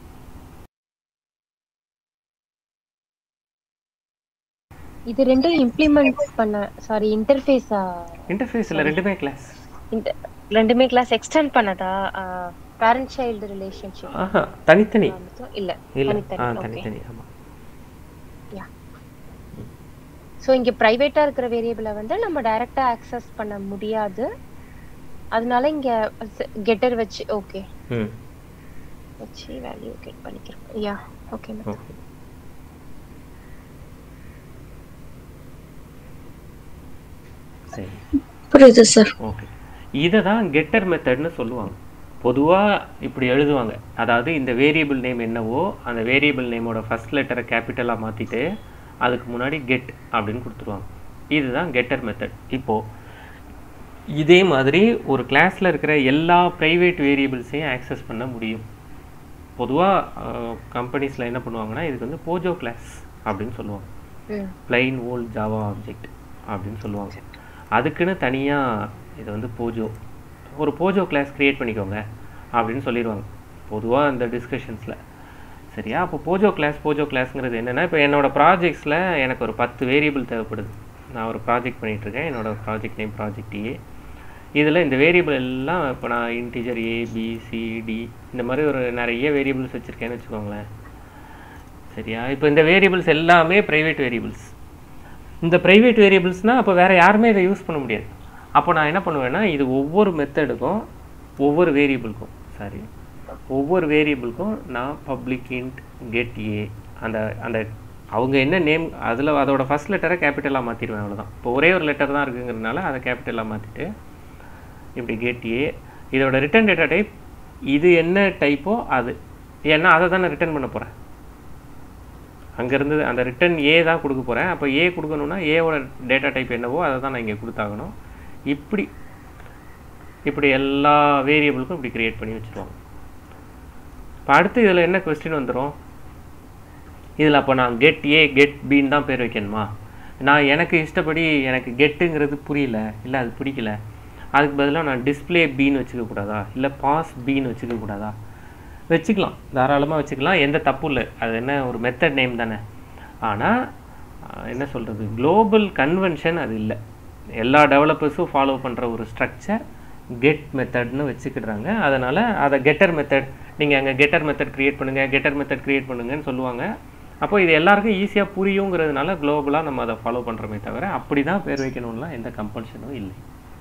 [SPEAKER 4] இது ரெண்டும் இம்ப்ளிமெண்ட் பண்ண சாரி இன்டர்ஃபேஸா
[SPEAKER 1] இன்டர்ஃபேஸில் ரெண்டுமே கிளாஸ்
[SPEAKER 4] இந்த ரெண்டுமே கிளாஸ் எக்ஸ்டெண்ட் பண்ணதா பேரண்ட் சைல்டு ரிலேஷன்ஷிப்
[SPEAKER 1] ஆஹா தனித்தனி
[SPEAKER 4] இல்ல
[SPEAKER 1] இல்லை
[SPEAKER 4] தனித்தனி
[SPEAKER 1] ஆ
[SPEAKER 4] ஓகே
[SPEAKER 1] தனித்தனி ஆமாம்
[SPEAKER 4] ஸோ இங்க பிரைவேட்டா இருக்கிற வேரியபிளை வந்து நம்ம டைரக்டா ஆக்சஸ் பண்ண முடியாது அதனால இங்க கெட்டர் வச்சு ஓகே
[SPEAKER 1] ம்
[SPEAKER 4] வச்சு வேல்யூ கெட் பண்ணிக்கிறோம் யா ஓகே
[SPEAKER 1] ஓகே சரி
[SPEAKER 5] புரியுது சார்
[SPEAKER 1] ஓகே இதை தான் கெட்டர் மெத்தட்னு சொல்லுவாங்க பொதுவாக இப்படி எழுதுவாங்க அதாவது இந்த வேரியபிள் நேம் என்னவோ அந்த வேரியபிள் நேமோட ஃபர்ஸ்ட் லெட்டரை கேபிட்டலாக மாற்றிட்டு அதுக்கு முன்னாடி கெட் அப்படின்னு கொடுத்துருவாங்க இதுதான் கெட்டர் மெத்தட் இப்போது இதே மாதிரி ஒரு கிளாஸில் இருக்கிற எல்லா ப்ரைவேட் வேரியபிள்ஸையும் ஆக்சஸ் பண்ண முடியும் பொதுவாக கம்பெனிஸில் என்ன பண்ணுவாங்கன்னா இதுக்கு வந்து போஜோ கிளாஸ் அப்படின்னு சொல்லுவாங்க
[SPEAKER 4] ம்
[SPEAKER 1] plain old ஜாவா ஆப்ஜெக்ட் அப்படின்னு சொல்லுவாங்க அதுக்குன்னு தனியாக இது வந்து போஜோ ஒரு போஜோ கிளாஸ் க்ரியேட் பண்ணிக்கோங்க அப்படின்னு சொல்லிடுவாங்க பொதுவாக இந்த டிஸ்கஷன்ஸில் சரியா அப்போ போஜோ கிளாஸ் போஜோ கிளாஸ்ங்கிறது என்னென்னா இப்போ என்னோடய ப்ராஜெக்ட்ஸில் எனக்கு ஒரு பத்து வேரியபிள் தேவைப்படுது நான் ஒரு ப்ராஜெக்ட் பண்ணிகிட்ருக்கேன் என்னோடய ப்ராஜெக்ட் நேம் ப்ராஜெக்ட் ஏ இதில் இந்த வேரியபிள் எல்லாம் இப்போ நான் integer a b c d இந்த மாதிரி ஒரு நிறைய வேரியபிள்ஸ் வச்சுருக்கேன்னு வச்சுக்கோங்களேன் சரியா இப்போ இந்த வேரியபிள்ஸ் எல்லாமே ப்ரைவேட் வேரியபிள்ஸ் இந்த ப்ரைவேட் வேரியபிள்ஸ்னால் அப்போ வேறு யாருமே இதை யூஸ் பண்ண முடியாது அப்போ நான் என்ன பண்ணுவேன்னா இது ஒவ்வொரு மெத்தடுக்கும் ஒவ்வொரு வேரியபிளுக்கும் சாரி ஒவ்வொரு வேரியபிளுக்கும் நான் பப்ளிக் இன்ட் கெட் ஏ அந்த அந்த அவங்க என்ன நேம் அதில் அதோட ஃபர்ஸ்ட் லெட்டரை கேபிட்டலாக மாற்றிடுவேன் அவ்வளோதான் இப்போ ஒரே ஒரு லெட்டர் தான் இருக்குங்கிறதுனால அதை கேபிட்டலாக மாற்றிட்டு இப்படி கெட் ஏ இதோட ரிட்டர்ன் டேட்டா டைப் இது என்ன டைப்போ அது ஏன்னா அதை தான் நான் ரிட்டர்ன் பண்ண போகிறேன் அங்கேருந்து அந்த ரிட்டர்ன் ஏ தான் கொடுக்க போகிறேன் அப்போ ஏ கொடுக்கணுன்னா ஏவோட டேட்டா டைப் என்னவோ அதை தான் நான் இங்கே கொடுத்தாகணும் இப்படி இப்படி எல்லா வேரியபிளுக்கும் இப்படி கிரியேட் பண்ணி வச்சுருவாங்க இப்போ அடுத்து இதில் என்ன கொஸ்டின் வந்துடும் இதில் அப்போ நான் கெட் ஏ கெட் பின்னு தான் பேர் வைக்கணுமா நான் எனக்கு இஷ்டப்படி எனக்கு கெட்டுங்கிறது புரியல இல்லை அது பிடிக்கல அதுக்கு பதிலாக நான் டிஸ்ப்ளே பின்னு வச்சுக்க கூடாதா இல்லை பாஸ் பின்னு வச்சுக்க கூடாதா வச்சுக்கலாம் தாராளமாக வச்சுக்கலாம் எந்த தப்பும் இல்லை அது என்ன ஒரு மெத்தட் நேம் தானே ஆனால் என்ன சொல்கிறது குளோபல் கன்வென்ஷன் அது இல்லை எல்லா டெவலப்பர்ஸும் ஃபாலோ பண்ணுற ஒரு ஸ்ட்ரக்சர் கெட் மெத்தட்னு வச்சுக்கிடுறாங்க அதனால் அதை கெட்டர் மெத்தட் நீங்கள் அங்கே கெட்டர் மெத்தட் க்ரியேட் பண்ணுங்கள் கெட்டர் மெத்தட் க்ரியேட் பண்ணுங்கன்னு சொல்லுவாங்க அப்போ இது எல்லாருக்கும் ஈஸியாக புரியுங்கிறதுனால குளோபலாக நம்ம அதை ஃபாலோ பண்ணுறோமே தவிர அப்படி தான் பேர் வைக்கணும்லாம் எந்த கம்பல்ஷனும் இல்லை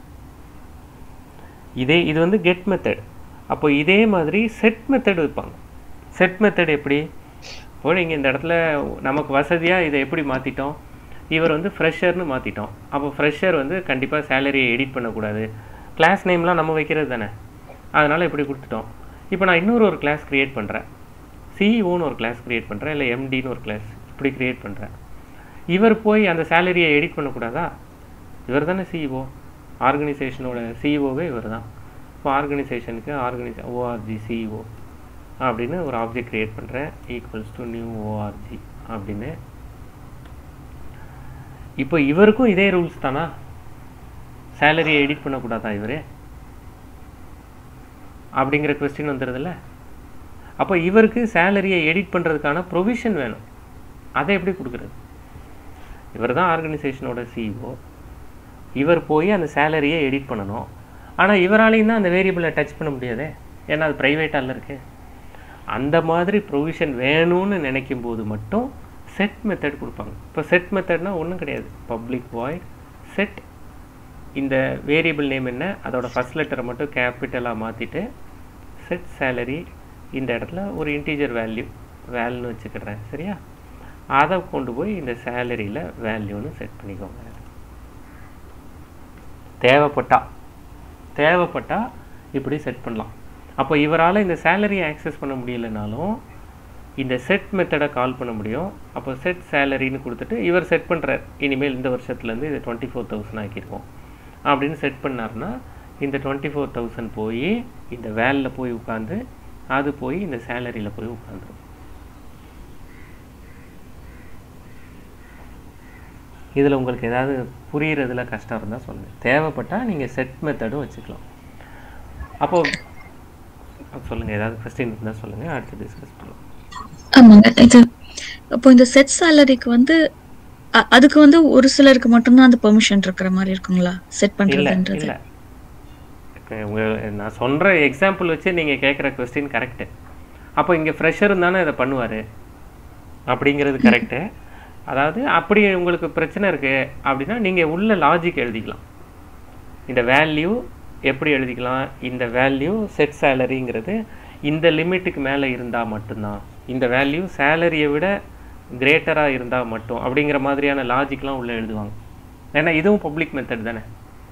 [SPEAKER 1] இதே இது வந்து கெட் மெத்தட் அப்போ இதே மாதிரி செட் மெத்தட் வைப்பாங்க செட் மெத்தட் எப்படி இப்போ நீங்கள் இந்த இடத்துல நமக்கு வசதியாக இதை எப்படி மாற்றிட்டோம் இவர் வந்து ஃப்ரெஷர்னு மாற்றிட்டோம் அப்போ ஃப்ரெஷர் வந்து கண்டிப்பாக சேலரியை எடிட் பண்ணக்கூடாது கிளாஸ் நேம்லாம் நம்ம வைக்கிறது தானே அதனால் இப்படி கொடுத்துட்டோம் இப்போ நான் இன்னொரு ஒரு கிளாஸ் க்ரியேட் பண்ணுறேன் சிஇஓன்னு ஒரு கிளாஸ் க்ரியேட் பண்ணுறேன் இல்லை எம்டின்னு ஒரு கிளாஸ் இப்படி க்ரியேட் பண்ணுறேன் இவர் போய் அந்த சேலரியை எடிட் பண்ணக்கூடாதா இவர் தானே சிஇஓ ஆர்கனைசேஷனோட சிஇஓவே இவர் தான் இப்போ ஆர்கனைசேஷனுக்கு ஆர்கனைசே ஓஆர்ஜி சிஇஓ அப்படின்னு ஒரு ஆப்ஜெக்ட் க்ரியேட் பண்ணுறேன் ஈக்குவல்ஸ் டு நியூ ஓஆர்ஜி அப்படின்னு இப்போ இவருக்கும் இதே ரூல்ஸ் தானா சேலரியை எடிட் பண்ணக்கூடாதா இவர் அப்படிங்கிற கொஸ்டின் வந்துடுதுல்ல அப்போ இவருக்கு சேலரியை எடிட் பண்ணுறதுக்கான ப்ரொவிஷன் வேணும் அதை எப்படி கொடுக்குறது இவர் தான் ஆர்கனைசேஷனோட சிஇஓ இவர் போய் அந்த சேலரியை எடிட் பண்ணணும் ஆனால் இவராலையும் தான் அந்த வேரியபிளை டச் பண்ண முடியாதே ஏன்னா அது ப்ரைவேட்டால இருக்கு அந்த மாதிரி ப்ரொவிஷன் வேணும்னு நினைக்கும் போது மட்டும் செட் மெத்தட் கொடுப்பாங்க இப்போ செட் மெத்தட்னா ஒன்றும் கிடையாது பப்ளிக் வாய்ட் செட் இந்த வேரியபிள் நேம் என்ன அதோட ஃபர்ஸ்ட் லெட்டரை மட்டும் கேபிட்டலாக மாற்றிட்டு செட் சேலரி இந்த இடத்துல ஒரு இன்டீஜர் வேல்யூ வேல்யூன்னு வச்சுக்கிறேன் சரியா அதை கொண்டு போய் இந்த சேலரியில் வேல்யூன்னு செட் பண்ணிக்கோங்க தேவைப்பட்டா தேவைப்பட்டா இப்படி செட் பண்ணலாம் அப்போ இவரால் இந்த சேலரியை ஆக்சஸ் பண்ண முடியலைனாலும் இந்த செட் மெத்தடை கால் பண்ண முடியும் அப்போ செட் சேலரின்னு கொடுத்துட்டு இவர் செட் பண்ணுறார் இனிமேல் இந்த வருஷத்துலேருந்து இது டுவெண்ட்டி ஃபோர் தௌசண்ட் ஆக்கியிருக்கோம் அப்படின்னு செட் பண்ணாருன்னா இந்த டுவெண்ட்டி ஃபோர் தௌசண்ட் போய் இந்த வேலில் போய் உட்காந்து அது போய் இந்த சேலரியில் போய் உட்காந்துரும் இதில் உங்களுக்கு ஏதாவது புரியுறதுல கஷ்டம் இருந்தால் சொல்லுங்கள் தேவைப்பட்டால் நீங்கள் செட் மெத்தடும் வச்சுக்கலாம் அப்போ சொல்லுங்கள் ஏதாவது கொஸ்டின் இருந்தால் சொல்லுங்கள் அடுத்து டிஸ்கஸ் பண்ணலாம்
[SPEAKER 5] ஆமாங்க இது அப்போ இந்த செட் சேலரிக்கு வந்து அ- அதுக்கு வந்து ஒரு சிலருக்கு மட்டும்தான் அந்த பெர்மிஷன் இருக்கிற மாதிரி இருக்குங்களா செட்
[SPEAKER 1] இல்லை
[SPEAKER 5] பண்றதுன்றது
[SPEAKER 1] இல்லை இப்போ உங்கள் நான் சொல்கிற எக்ஸாம்பிள் வச்சு நீங்கள் கேட்குற கொஸ்டின் கரெக்டு அப்போ இங்கே ஃப்ரெஷர் தானே இதை பண்ணுவார் அப்படிங்கிறது கரெக்டு அதாவது அப்படி உங்களுக்கு பிரச்சனை இருக்குது அப்படின்னா நீங்கள் உள்ள லாஜிக் எழுதிக்கலாம் இந்த வேல்யூ எப்படி எழுதிக்கலாம் இந்த வேல்யூ செட் சேலரிங்கிறது இந்த லிமிட்டுக்கு மேலே இருந்தால் மட்டும்தான் இந்த வேல்யூ சேலரியை விட கிரேட்டராக இருந்தால் மட்டும் அப்படிங்கிற மாதிரியான லாஜிக்லாம் உள்ளே எழுதுவாங்க ஏன்னா இதுவும் பப்ளிக் மெத்தட் தானே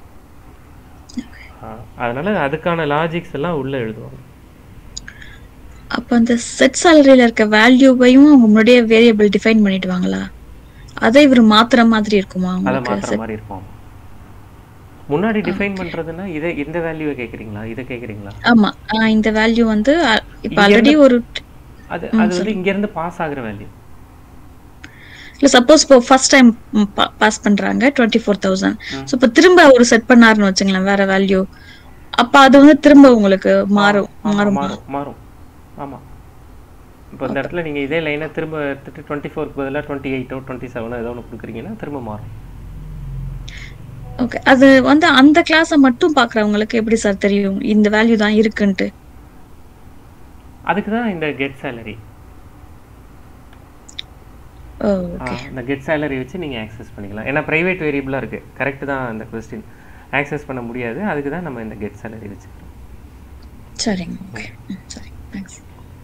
[SPEAKER 1] ஆ, அதனால அதுக்கான லாஜிக்ஸ் எல்லாம் உள்ளே எழுதுவாங்க
[SPEAKER 5] அப்ப அந்த செட் சேலரியில இருக்க வேல்யூவையும் அவங்க முன்னாடியே வேரியபிள் டிஃபைன் பண்ணிடுவாங்களா அதை இவர் மாத்துற மாதிரி இருக்குமா
[SPEAKER 1] அதை
[SPEAKER 5] உங்களுக்கு
[SPEAKER 1] மாற்றுற மாதிரி இருக்கும் முன்னாடி டிஃபைன் பண்ணுறதுன்னா இதை இந்த வேல்யூவை கேட்குறீங்களா இதை கேட்குறீங்களா
[SPEAKER 5] ஆமா ஆஹ் இந்த வேல்யூ வந்து அ- இப்ப
[SPEAKER 1] இங்க
[SPEAKER 5] ஆல்ரெடி
[SPEAKER 1] இருந்து-
[SPEAKER 5] ஒரு
[SPEAKER 1] அது அது வந்து இங்கேருந்து பாஸ் ஆகுற வேல்யூ
[SPEAKER 5] இல்ல சப்போஸ் இப்போ ஃபர்ஸ்ட் டைம் பாஸ் பண்றாங்க டுவெண்ட்டி ஃபோர் தௌசண்ட் ஸோ இப்போ திரும்ப ஒரு செட் பண்ணாருன்னு வச்சுங்களேன் வேற வேல்யூ அப்ப அது வந்து திரும்ப உங்களுக்கு மாறும் மாறும்
[SPEAKER 1] மாறும் மாறும் ஆமாம் இப்போ இந்த இடத்துல நீங்கள் இதே லைனை திரும்ப எடுத்துட்டு டுவெண்ட்டி ஃபோருக்கு பதிலாக டுவெண்ட்டி எயிட்டோ டுவெண்ட்டி செவனோ ஏதோ ஒன்று கொடுக்குறீங்கன்னா திரும்ப மாறும்
[SPEAKER 5] ஓகே அது வந்து அந்த கிளாஸை மட்டும் பாக்குறவங்களுக்கு எப்படி சார் தெரியும் இந்த வேல்யூ தான் இருக்குன்ட்டு
[SPEAKER 1] அதுக்கு தான் இந்த கெட் சேலரி
[SPEAKER 5] ஓ
[SPEAKER 1] இந்த கெட் சேலரி வச்சு நீங்கள் ஆக்சஸ் பண்ணிக்கலாம் ஏன்னா ப்ரைவேட் வேரியபிளாக இருக்குது கரெக்டு தான் அந்த கொஸ்டின் ஆக்சஸ் பண்ண முடியாது அதுக்கு தான் நம்ம இந்த கெட் சேலரி வச்சுக்கிறோம்
[SPEAKER 5] சரிங்க ஓகே சரி தேங்க்ஸ்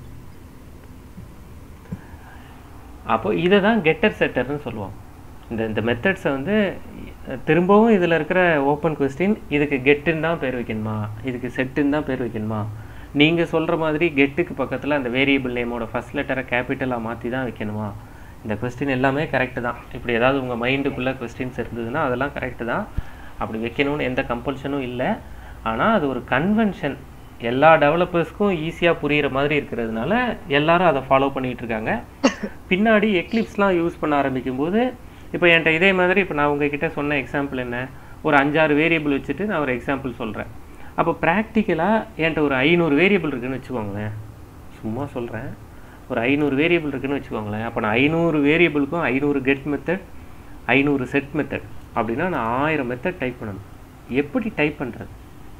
[SPEAKER 1] அப்போ இதை தான் கெட்டர் செட்டர்னு சொல்லுவோம் இந்த இந்த மெத்தட்ஸை வந்து அஹ், திரும்பவும் இதில் இருக்கிற ஓப்பன் கொஸ்டின் இதுக்கு கெட்டுன்னு தான் பேர் வைக்கணுமா இதுக்கு செட்டுன்னு தான் பேர் வைக்கணுமா நீங்கள் சொல்கிற மாதிரி கெட்டுக்கு பக்கத்தில் அந்த வேரியபிள் நேமோட ஃபர்ஸ்ட் லெட்டரை கேபிட்டலாக மாற்றி தான் வைக்கணுமா இந்த கொஸ்டின் எல்லாமே கரெக்டு தான் இப்படி ஏதாவது உங்கள் மைண்டுக்குள்ளே கொஸ்டின்ஸ் இருந்ததுன்னா அதெல்லாம் கரெக்டு தான் அப்படி வைக்கணும்னு எந்த கம்பல்ஷனும் இல்லை ஆனால் அது ஒரு கன்வென்ஷன் எல்லா டெவலப்பர்ஸ்க்கும் ஈஸியாக புரிகிற மாதிரி இருக்கிறதுனால எல்லாரும் அதை ஃபாலோ பண்ணிகிட்டு இருக்காங்க பின்னாடி எக்லிப்ஸ்லாம் யூஸ் பண்ண ஆரம்பிக்கும் போது இப்போ என்கிட்ட இதே மாதிரி இப்போ நான் உங்ககிட்ட சொன்ன எக்ஸாம்பிள் என்ன ஒரு அஞ்சாறு வேரியபிள் வச்சுட்டு நான் ஒரு எக்ஸாம்பிள் சொல்கிறேன் அப்போ ப்ராக்டிக்கலாக என்கிட்ட ஒரு ஐநூறு வேரியபிள் இருக்குன்னு வச்சுக்கோங்களேன் சும்மா சொல்கிறேன் ஒரு ஐநூறு வேரியபிள் இருக்குன்னு வச்சுக்கோங்களேன் அப்போ நான் ஐநூறு வேரியபிளுக்கும் ஐநூறு கெட் மெத்தட் ஐநூறு செட் மெத்தட் அப்படின்னா நான் ஆயிரம் மெத்தட் டைப் பண்ணணும் எப்படி டைப் பண்ணுறது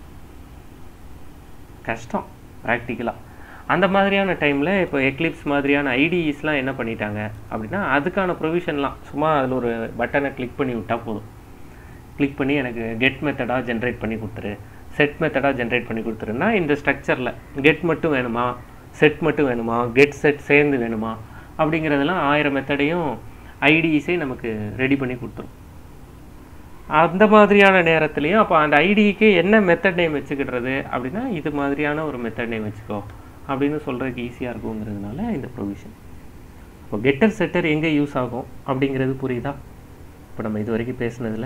[SPEAKER 1] கஷ்டம் ப்ராக்டிக்கலாக அந்த மாதிரியான டைமில் இப்போ எக்லிப்ஸ் மாதிரியான ஐடிஇஸ்லாம் என்ன பண்ணிட்டாங்க அப்படின்னா அதுக்கான ப்ரொவிஷன்லாம் சும்மா அதில் ஒரு பட்டனை கிளிக் பண்ணி விட்டால் போதும் கிளிக் பண்ணி எனக்கு கெட் மெத்தடாக ஜென்ரேட் பண்ணி கொடுத்துரு செட் மெத்தடாக ஜென்ரேட் பண்ணி கொடுத்துருன்னா இந்த ஸ்ட்ரக்சரில் கெட் மட்டும் வேணுமா செட் மட்டும் வேணுமா கெட் செட் சேர்ந்து வேணுமா அப்படிங்கிறதெல்லாம் ஆயிரம் மெத்தடையும் ஐடிஸே நமக்கு ரெடி பண்ணி கொடுத்துரும் அந்த மாதிரியான நேரத்துலையும் அப்போ அந்த ஐடிக்கு என்ன மெத்தட் நேம் வச்சுக்கிடுறது அப்படின்னா இது மாதிரியான ஒரு மெத்தட் நேம் வச்சுக்கோ அப்படின்னு சொல்கிறதுக்கு ஈஸியாக இருக்குங்கிறதுனால இந்த ப்ரொவிஷன் இப்போ கெட்டர் செட்டர் எங்கே யூஸ் ஆகும் அப்படிங்கிறது புரியுதா இப்போ நம்ம இது வரைக்கும் பேசுனதில்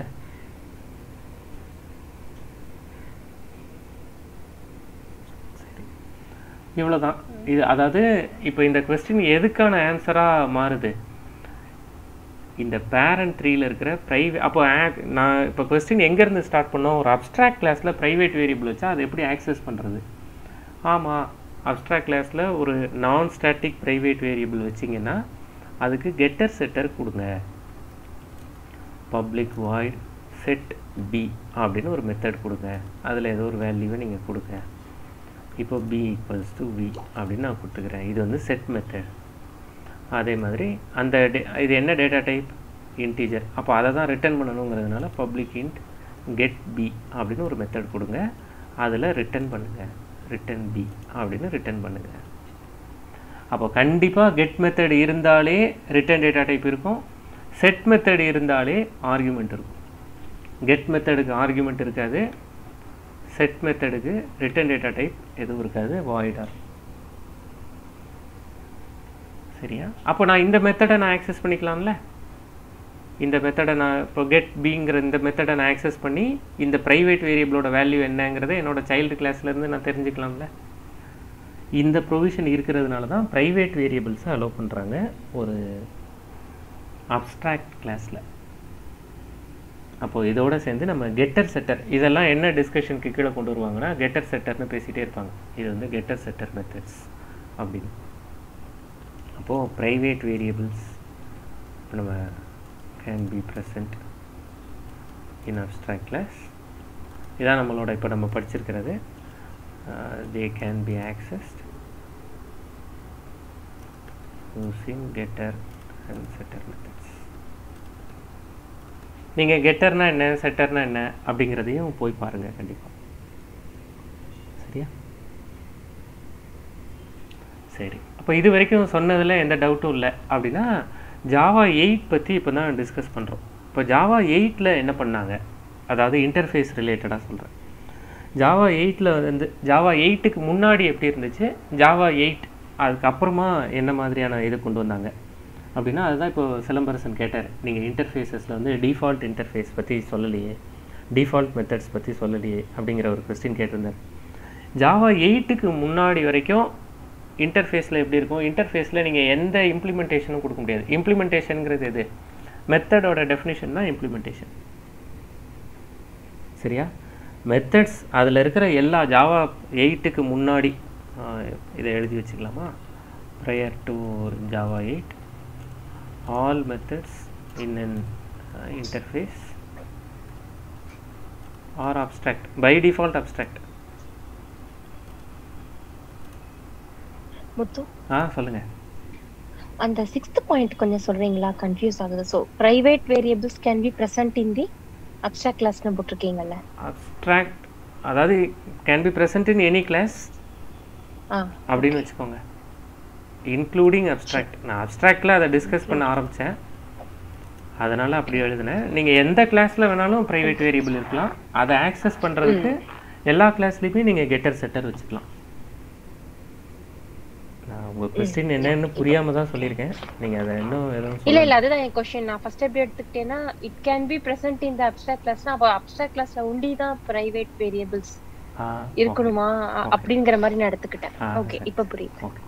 [SPEAKER 1] சரி இவ்வளோதான் இது அதாவது இப்போ இந்த கொஸ்டின் எதுக்கான ஆன்சராக மாறுது இந்த பேரண்ட் த்ரீல இருக்கிற ப்ரைவே அப்போ ஆக்- நான் இப்போ கொஸ்டின் எங்கேருந்து ஸ்டார்ட் பண்ணோம் ஒரு அப்ஸ்ட்ராக்ட் கிளாஸில் ப்ரைவேட் வேரியபிள் வச்சா அதை எப்படி ஆக்சஸ் பண்ணுறது ஆமாம் அப்ஸ்ட்ராக்ட் கிளாஸில் ஒரு நான் ஸ்டாட்டிக் ப்ரைவேட் வேரியபிள் வச்சிங்கன்னா அதுக்கு கெட்டர் செட்டர் கொடுங்க பப்ளிக் வாய்ட் செட் பி அப்படின்னு ஒரு மெத்தட் கொடுங்க அதில் ஏதோ ஒரு வேல்யூவை நீங்கள் கொடுங்க இப்போ பி ஈக்குவல்ஸ் டு வி அப்படின்னு நான் கொடுத்துக்கிறேன் இது வந்து செட் மெத்தட் அதே மாதிரி அந்த டே- இது என்ன டேட்டா டைப் இன்டீஜர் அப்போ அதை தான் ரிட்டர்ன் பண்ணணுங்கிறதுனால பப்ளிக் இன்ட் கெட் பி அப்படின்னு ஒரு மெத்தட் கொடுங்க அதில் ரிட்டர்ன் பண்ணுங்கள் ரிட்டர்ன் பி அப்படின்னு ரிட்டர்ன் பண்ணுங்கள் அப்போ கண்டிப்பாக கெட் மெத்தட் இருந்தாலே ரிட்டர்ன் டேட்டா டைப் இருக்கும் செட் மெத்தட் இருந்தாலே ஆர்குமெண்ட் இருக்கும் கெட் மெத்தடுக்கு ஆர்குமெண்ட் இருக்காது செட் மெத்தடுக்கு ரிட்டர்ன் டேட்டா டைப் எதுவும் இருக்காது வாய்டாக சரியா அப்போ நான் இந்த மெத்தடை நான் ஆக்சஸ் பண்ணிக்கலாம்ல இந்த மெத்தடை நான் இப்போ கெட் பிங்கிற இந்த மெத்தடை நான் ஆக்சஸ் பண்ணி இந்த ப்ரைவேட் வேரியபிளோட வேல்யூ என்னங்கிறத என்னோட சைல்டு கிளாஸ்லேருந்து நான் தெரிஞ்சுக்கலாம்ல இந்த ப்ரொவிஷன் இருக்கிறதுனால தான் ப்ரைவேட் வேரியபிள்ஸை அலோவ் பண்ணுறாங்க ஒரு அப்ஸ்ட்ராக்ட் கிளாஸில் அப்போது இதோட சேர்ந்து நம்ம கெட்டர் செட்டர் இதெல்லாம் என்ன டிஸ்கஷனுக்கு கீழே கொண்டு வருவாங்கன்னா கெட்டர் செட்டர்னு பேசிகிட்டே இருப்பாங்க இது வந்து கெட்டர் செட்டர் மெத்தட்ஸ் அப்படின்னு அப்போது ப்ரைவேட் வேரியபிள்ஸ் இப்போ நம்ம can be present in abstract class இதான் நம்மளோட இப்போ நம்ம படிச்சிருக்கிறது they can be accessed using getter and setter methods நீங்கள் கெட்டர்னா என்ன செட்டர்னா என்ன அப்படிங்கிறதையும் போய் பாருங்கள் கண்டிப்பாக சரியா சரி அப்போ இது வரைக்கும் சொன்னதில் எந்த டவுட்டும் இல்லை அப்படின்னா ஜாவா எயிட் பற்றி இப்போ தான் டிஸ்கஸ் பண்ணுறோம் இப்போ ஜாவா எயிட்டில் என்ன பண்ணாங்க அதாவது இன்டர்ஃபேஸ் ரிலேட்டடாக சொல்கிறேன் ஜாவா எயிட்டில் வந்து ஜாவா எயிட்டுக்கு முன்னாடி எப்படி இருந்துச்சு ஜாவா எயிட் அதுக்கப்புறமா என்ன மாதிரியான இது கொண்டு வந்தாங்க அப்படின்னா அதுதான் இப்போ சிலம்பரசன் கேட்டார் நீங்கள் இன்டர்ஃபேஸஸில் வந்து டிஃபால்ட் இன்டர்ஃபேஸ் பற்றி சொல்லலையே டிஃபால்ட் மெத்தட்ஸ் பற்றி சொல்லலையே அப்படிங்கிற ஒரு கொஸ்டின் கேட்டிருந்தார் ஜாவா எயிட்டுக்கு முன்னாடி வரைக்கும் இன்டர்ஃபேஸில் எப்படி இருக்கும் இன்டர்ஃபேஸில் நீங்கள் எந்த இம்ப்ளிமெண்டேஷனும் கொடுக்க முடியாது இம்ப்ளிமெண்டேஷனுங்கிறது எது மெத்தடோட டெஃபினிஷன் தான் இம்ப்ளிமெண்டேஷன் சரியா மெத்தட்ஸ் அதில் இருக்கிற எல்லா ஜாவா எயிட்டுக்கு முன்னாடி இதை எழுதி வச்சுக்கலாமா prior to Java eight all methods in an interface are abstract by default abstract
[SPEAKER 4] Muthu
[SPEAKER 1] ஆ சொல்லுங்க
[SPEAKER 4] அந்த சிக்ஸ்த் பாயிண்ட் கொஞ்சம் சொல்றீங்களா கன்ஃபியூஸ் ஆகுது so private variables can be present in the abstract கிளாஸ்னு போட்டிருக்கீங்கல்ல
[SPEAKER 1] அப்ஸ்ட்ராக்ட் அதாவது can be present in any class
[SPEAKER 4] ஆ
[SPEAKER 1] அப்படின்னு வச்சுக்கோங்க இன்க்ளூடிங் அப்ஸ்ட்ராக்ட் நான் அப்ஸ்ட்ராக்டில் அதை டிஸ்கஸ் பண்ண ஆரம்பித்தேன் அதனால் அப்படி எழுதினேன் நீங்கள் எந்த கிளாஸில் வேணாலும் ப்ரைவேட் வேரியபிள் இருக்கலாம் அதை ஆக்சஸ் பண்ணுறதுக்கு எல்லா கிளாஸ்லேயுமே நீங்கள் கெட்டர் செட்டர் வச்சுக்கலாம் நான் உங்கள் கொஸ்டின் என்னன்னு புரியாமல் தான் சொல்லியிருக்கேன் நீங்கள் அதை இன்னும் எதுவும்
[SPEAKER 4] இல்ல
[SPEAKER 1] சொல்லுங்க.
[SPEAKER 4] இல்ல அதுதான் என் கொஸ்டின் நான் ஃபர்ஸ்ட் எப்படி எடுத்துக்கிட்டேன்னா it can be present in the abstract கிளாஸ்னா அப்போ அப்சாக்ட் கிளாஸ்ல ஒண்டி தான் பிரைவேட் வேரியபிள்ஸ்
[SPEAKER 1] ஆ
[SPEAKER 4] இருக்கணுமா அ-
[SPEAKER 1] Okay.
[SPEAKER 4] அப்படிங்கிற மாதிரி நான் எடுத்துக்கிட்டேன்
[SPEAKER 1] ஆ,
[SPEAKER 4] ஓகே
[SPEAKER 1] சரி.
[SPEAKER 4] இப்ப புரியுது
[SPEAKER 1] ஓகே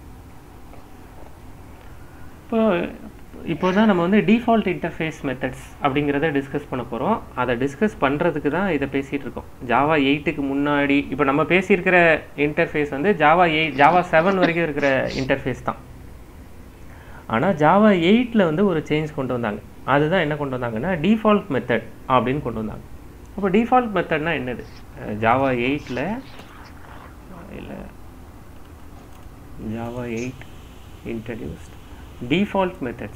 [SPEAKER 1] இப்போ இப்போ தான் நம்ம வந்து டிஃபால்ட் இன்டர்ஃபேஸ் மெத்தட்ஸ் அப்படிங்கிறத டிஸ்கஸ் பண்ண போகிறோம் அதை டிஸ்கஸ் பண்ணுறதுக்கு தான் இதை பேசிகிட்டு இருக்கோம் ஜாவா எயிட்டுக்கு முன்னாடி இப்போ நம்ம பேசியிருக்கிற இன்டர்ஃபேஸ் வந்து ஜாவா எயிட் ஜாவா செவன் வரைக்கும் இருக்கிற இன்டர்ஃபேஸ் தான் ஆனால் ஜாவா எயிட்டில் வந்து ஒரு சேஞ்ச் கொண்டு வந்தாங்க அதுதான் என்ன கொண்டு வந்தாங்கன்னா டிஃபால்ட் மெத்தட் அப்படின்னு கொண்டு வந்தாங்க அப்போ டிஃபால்ட் மெத்தட்னா என்னது ஜாவா எயிட்டில் இல்லை Java 8 introduced default methods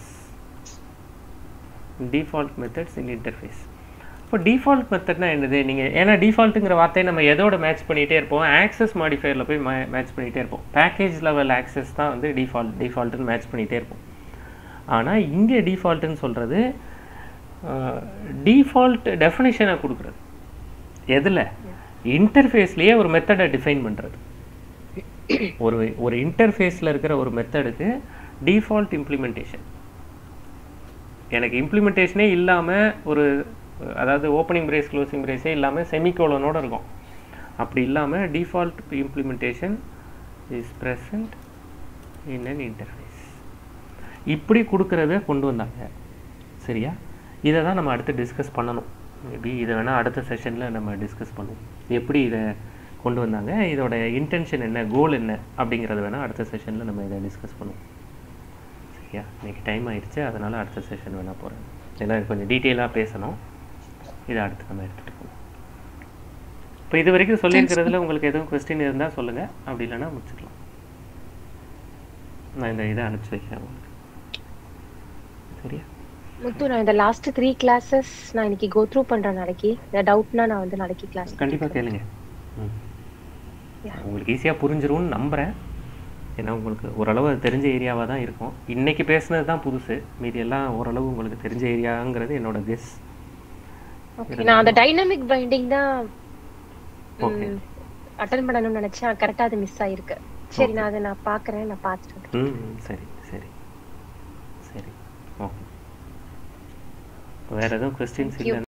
[SPEAKER 1] default methods in interface இப்போ டிஃபால்ட் மெத்தட்னா என்னது நீங்கள் ஏன்னா டிஃபால்ட்டுங்கிற வார்த்தையை நம்ம எதோட மேட்ச் பண்ணிகிட்டே இருப்போம் ஆக்சஸ் மாடிஃபையரில் போய் மேட்ச் பண்ணிகிட்டே இருப்போம் பேக்கேஜ் லெவல் ஆக்சஸ் தான் வந்து டிஃபால்ட் டிஃபால்ட்டுன்னு மேட்ச் பண்ணிகிட்டே இருப்போம் ஆனால் இங்கே டிஃபால்ட்டுன்னு சொல்கிறது டிஃபால்ட் டெஃபினிஷனை கொடுக்குறது எதில் இன்டர்ஃபேஸ்லேயே ஒரு மெத்தடை டிஃபைன் பண்ணுறது ஒரு ஒரு இன்டர்ஃபேஸில் இருக்கிற ஒரு மெத்தடுக்கு டிஃபால்ட் இம்ப்ளிமெண்டேஷன் எனக்கு இம்ப்ளிமெண்டேஷனே இல்லாமல் ஒரு அதாவது ஓப்பனிங் பிரேஸ் க்ளோசிங் பிரேஸே இல்லாமல் செமிகோலனோட இருக்கும் அப்படி இல்லாமல் default implementation is present in an interface இப்படி கொடுக்கறத கொண்டு வந்தாங்க சரியா இதை தான் நம்ம அடுத்து டிஸ்கஸ் பண்ணணும் மேபி இதை வேணால் அடுத்த செஷனில் நம்ம டிஸ்கஸ் பண்ணுவோம் எப்படி இதை கொண்டு வந்தாங்க இதோட இன்டென்ஷன் என்ன கோல் என்ன அப்படிங்கிறத வேணால் அடுத்த செஷனில் நம்ம இதை டிஸ்கஸ் பண்ணுவோம் சரியா இன்னைக்கு டைம் ஆயிடுச்சு அதனால் அடுத்த செஷன் வேணால் போகிறேன் ஏன்னா இது கொஞ்சம் டீட்டெயிலாக பேசணும் இதை அடுத்து நம்ம எடுத்துகிட்டு போவோம் இப்போ இது வரைக்கும் சொல்லியிருக்கிறதுல உங்களுக்கு எதுவும் கொஸ்டின் இருந்தால் சொல்லுங்கள் அப்படி இல்லைன்னா முடிச்சுக்கலாம் நான் இந்த இதை அனுப்பிச்சி வைக்கிறேன் உங்களுக்கு சரியா
[SPEAKER 4] முத்து நான் இந்த லாஸ்ட் த்ரீ கிளாஸஸ் நான் இன்னைக்கு கோ த்ரூ பண்றேன் நாளைக்கு இந்த டவுட்னா நான் வந்து நாளைக்கு கிளாஸ்
[SPEAKER 1] கண்டிப்பாக கேளுங்க ம்.
[SPEAKER 4] Yeah.
[SPEAKER 1] உங்களுக்கு ஈஸியாக புரிஞ்சிரும்னு நம்புகிறேன் ஏன்னா உங்களுக்கு ஓரளவு அது தெரிஞ்ச ஏரியாவாக தான் இருக்கும் இன்னைக்கு பேசுனது தான் புதுசு மீதி எல்லாம் ஓரளவு உங்களுக்கு தெரிஞ்ச ஏரியாங்கிறது என்னோட கெஸ்
[SPEAKER 4] ஓகே நான் அந்த டைனமிக் பைண்டிங் தான்
[SPEAKER 1] ஓகே
[SPEAKER 4] அட்டன் பண்ணணும்னு நினைச்சேன் கரெக்டா அது மிஸ் ஆயிருக்கு சரி நான் அதை நான் பாக்குறேன் நான் பார்த்துட்டு
[SPEAKER 1] ம் ம், சரி சரி சரி ஓகே வேற எதுவும் கொஸ்டின்ஸ்
[SPEAKER 4] Thank you.
[SPEAKER 1] இல்லை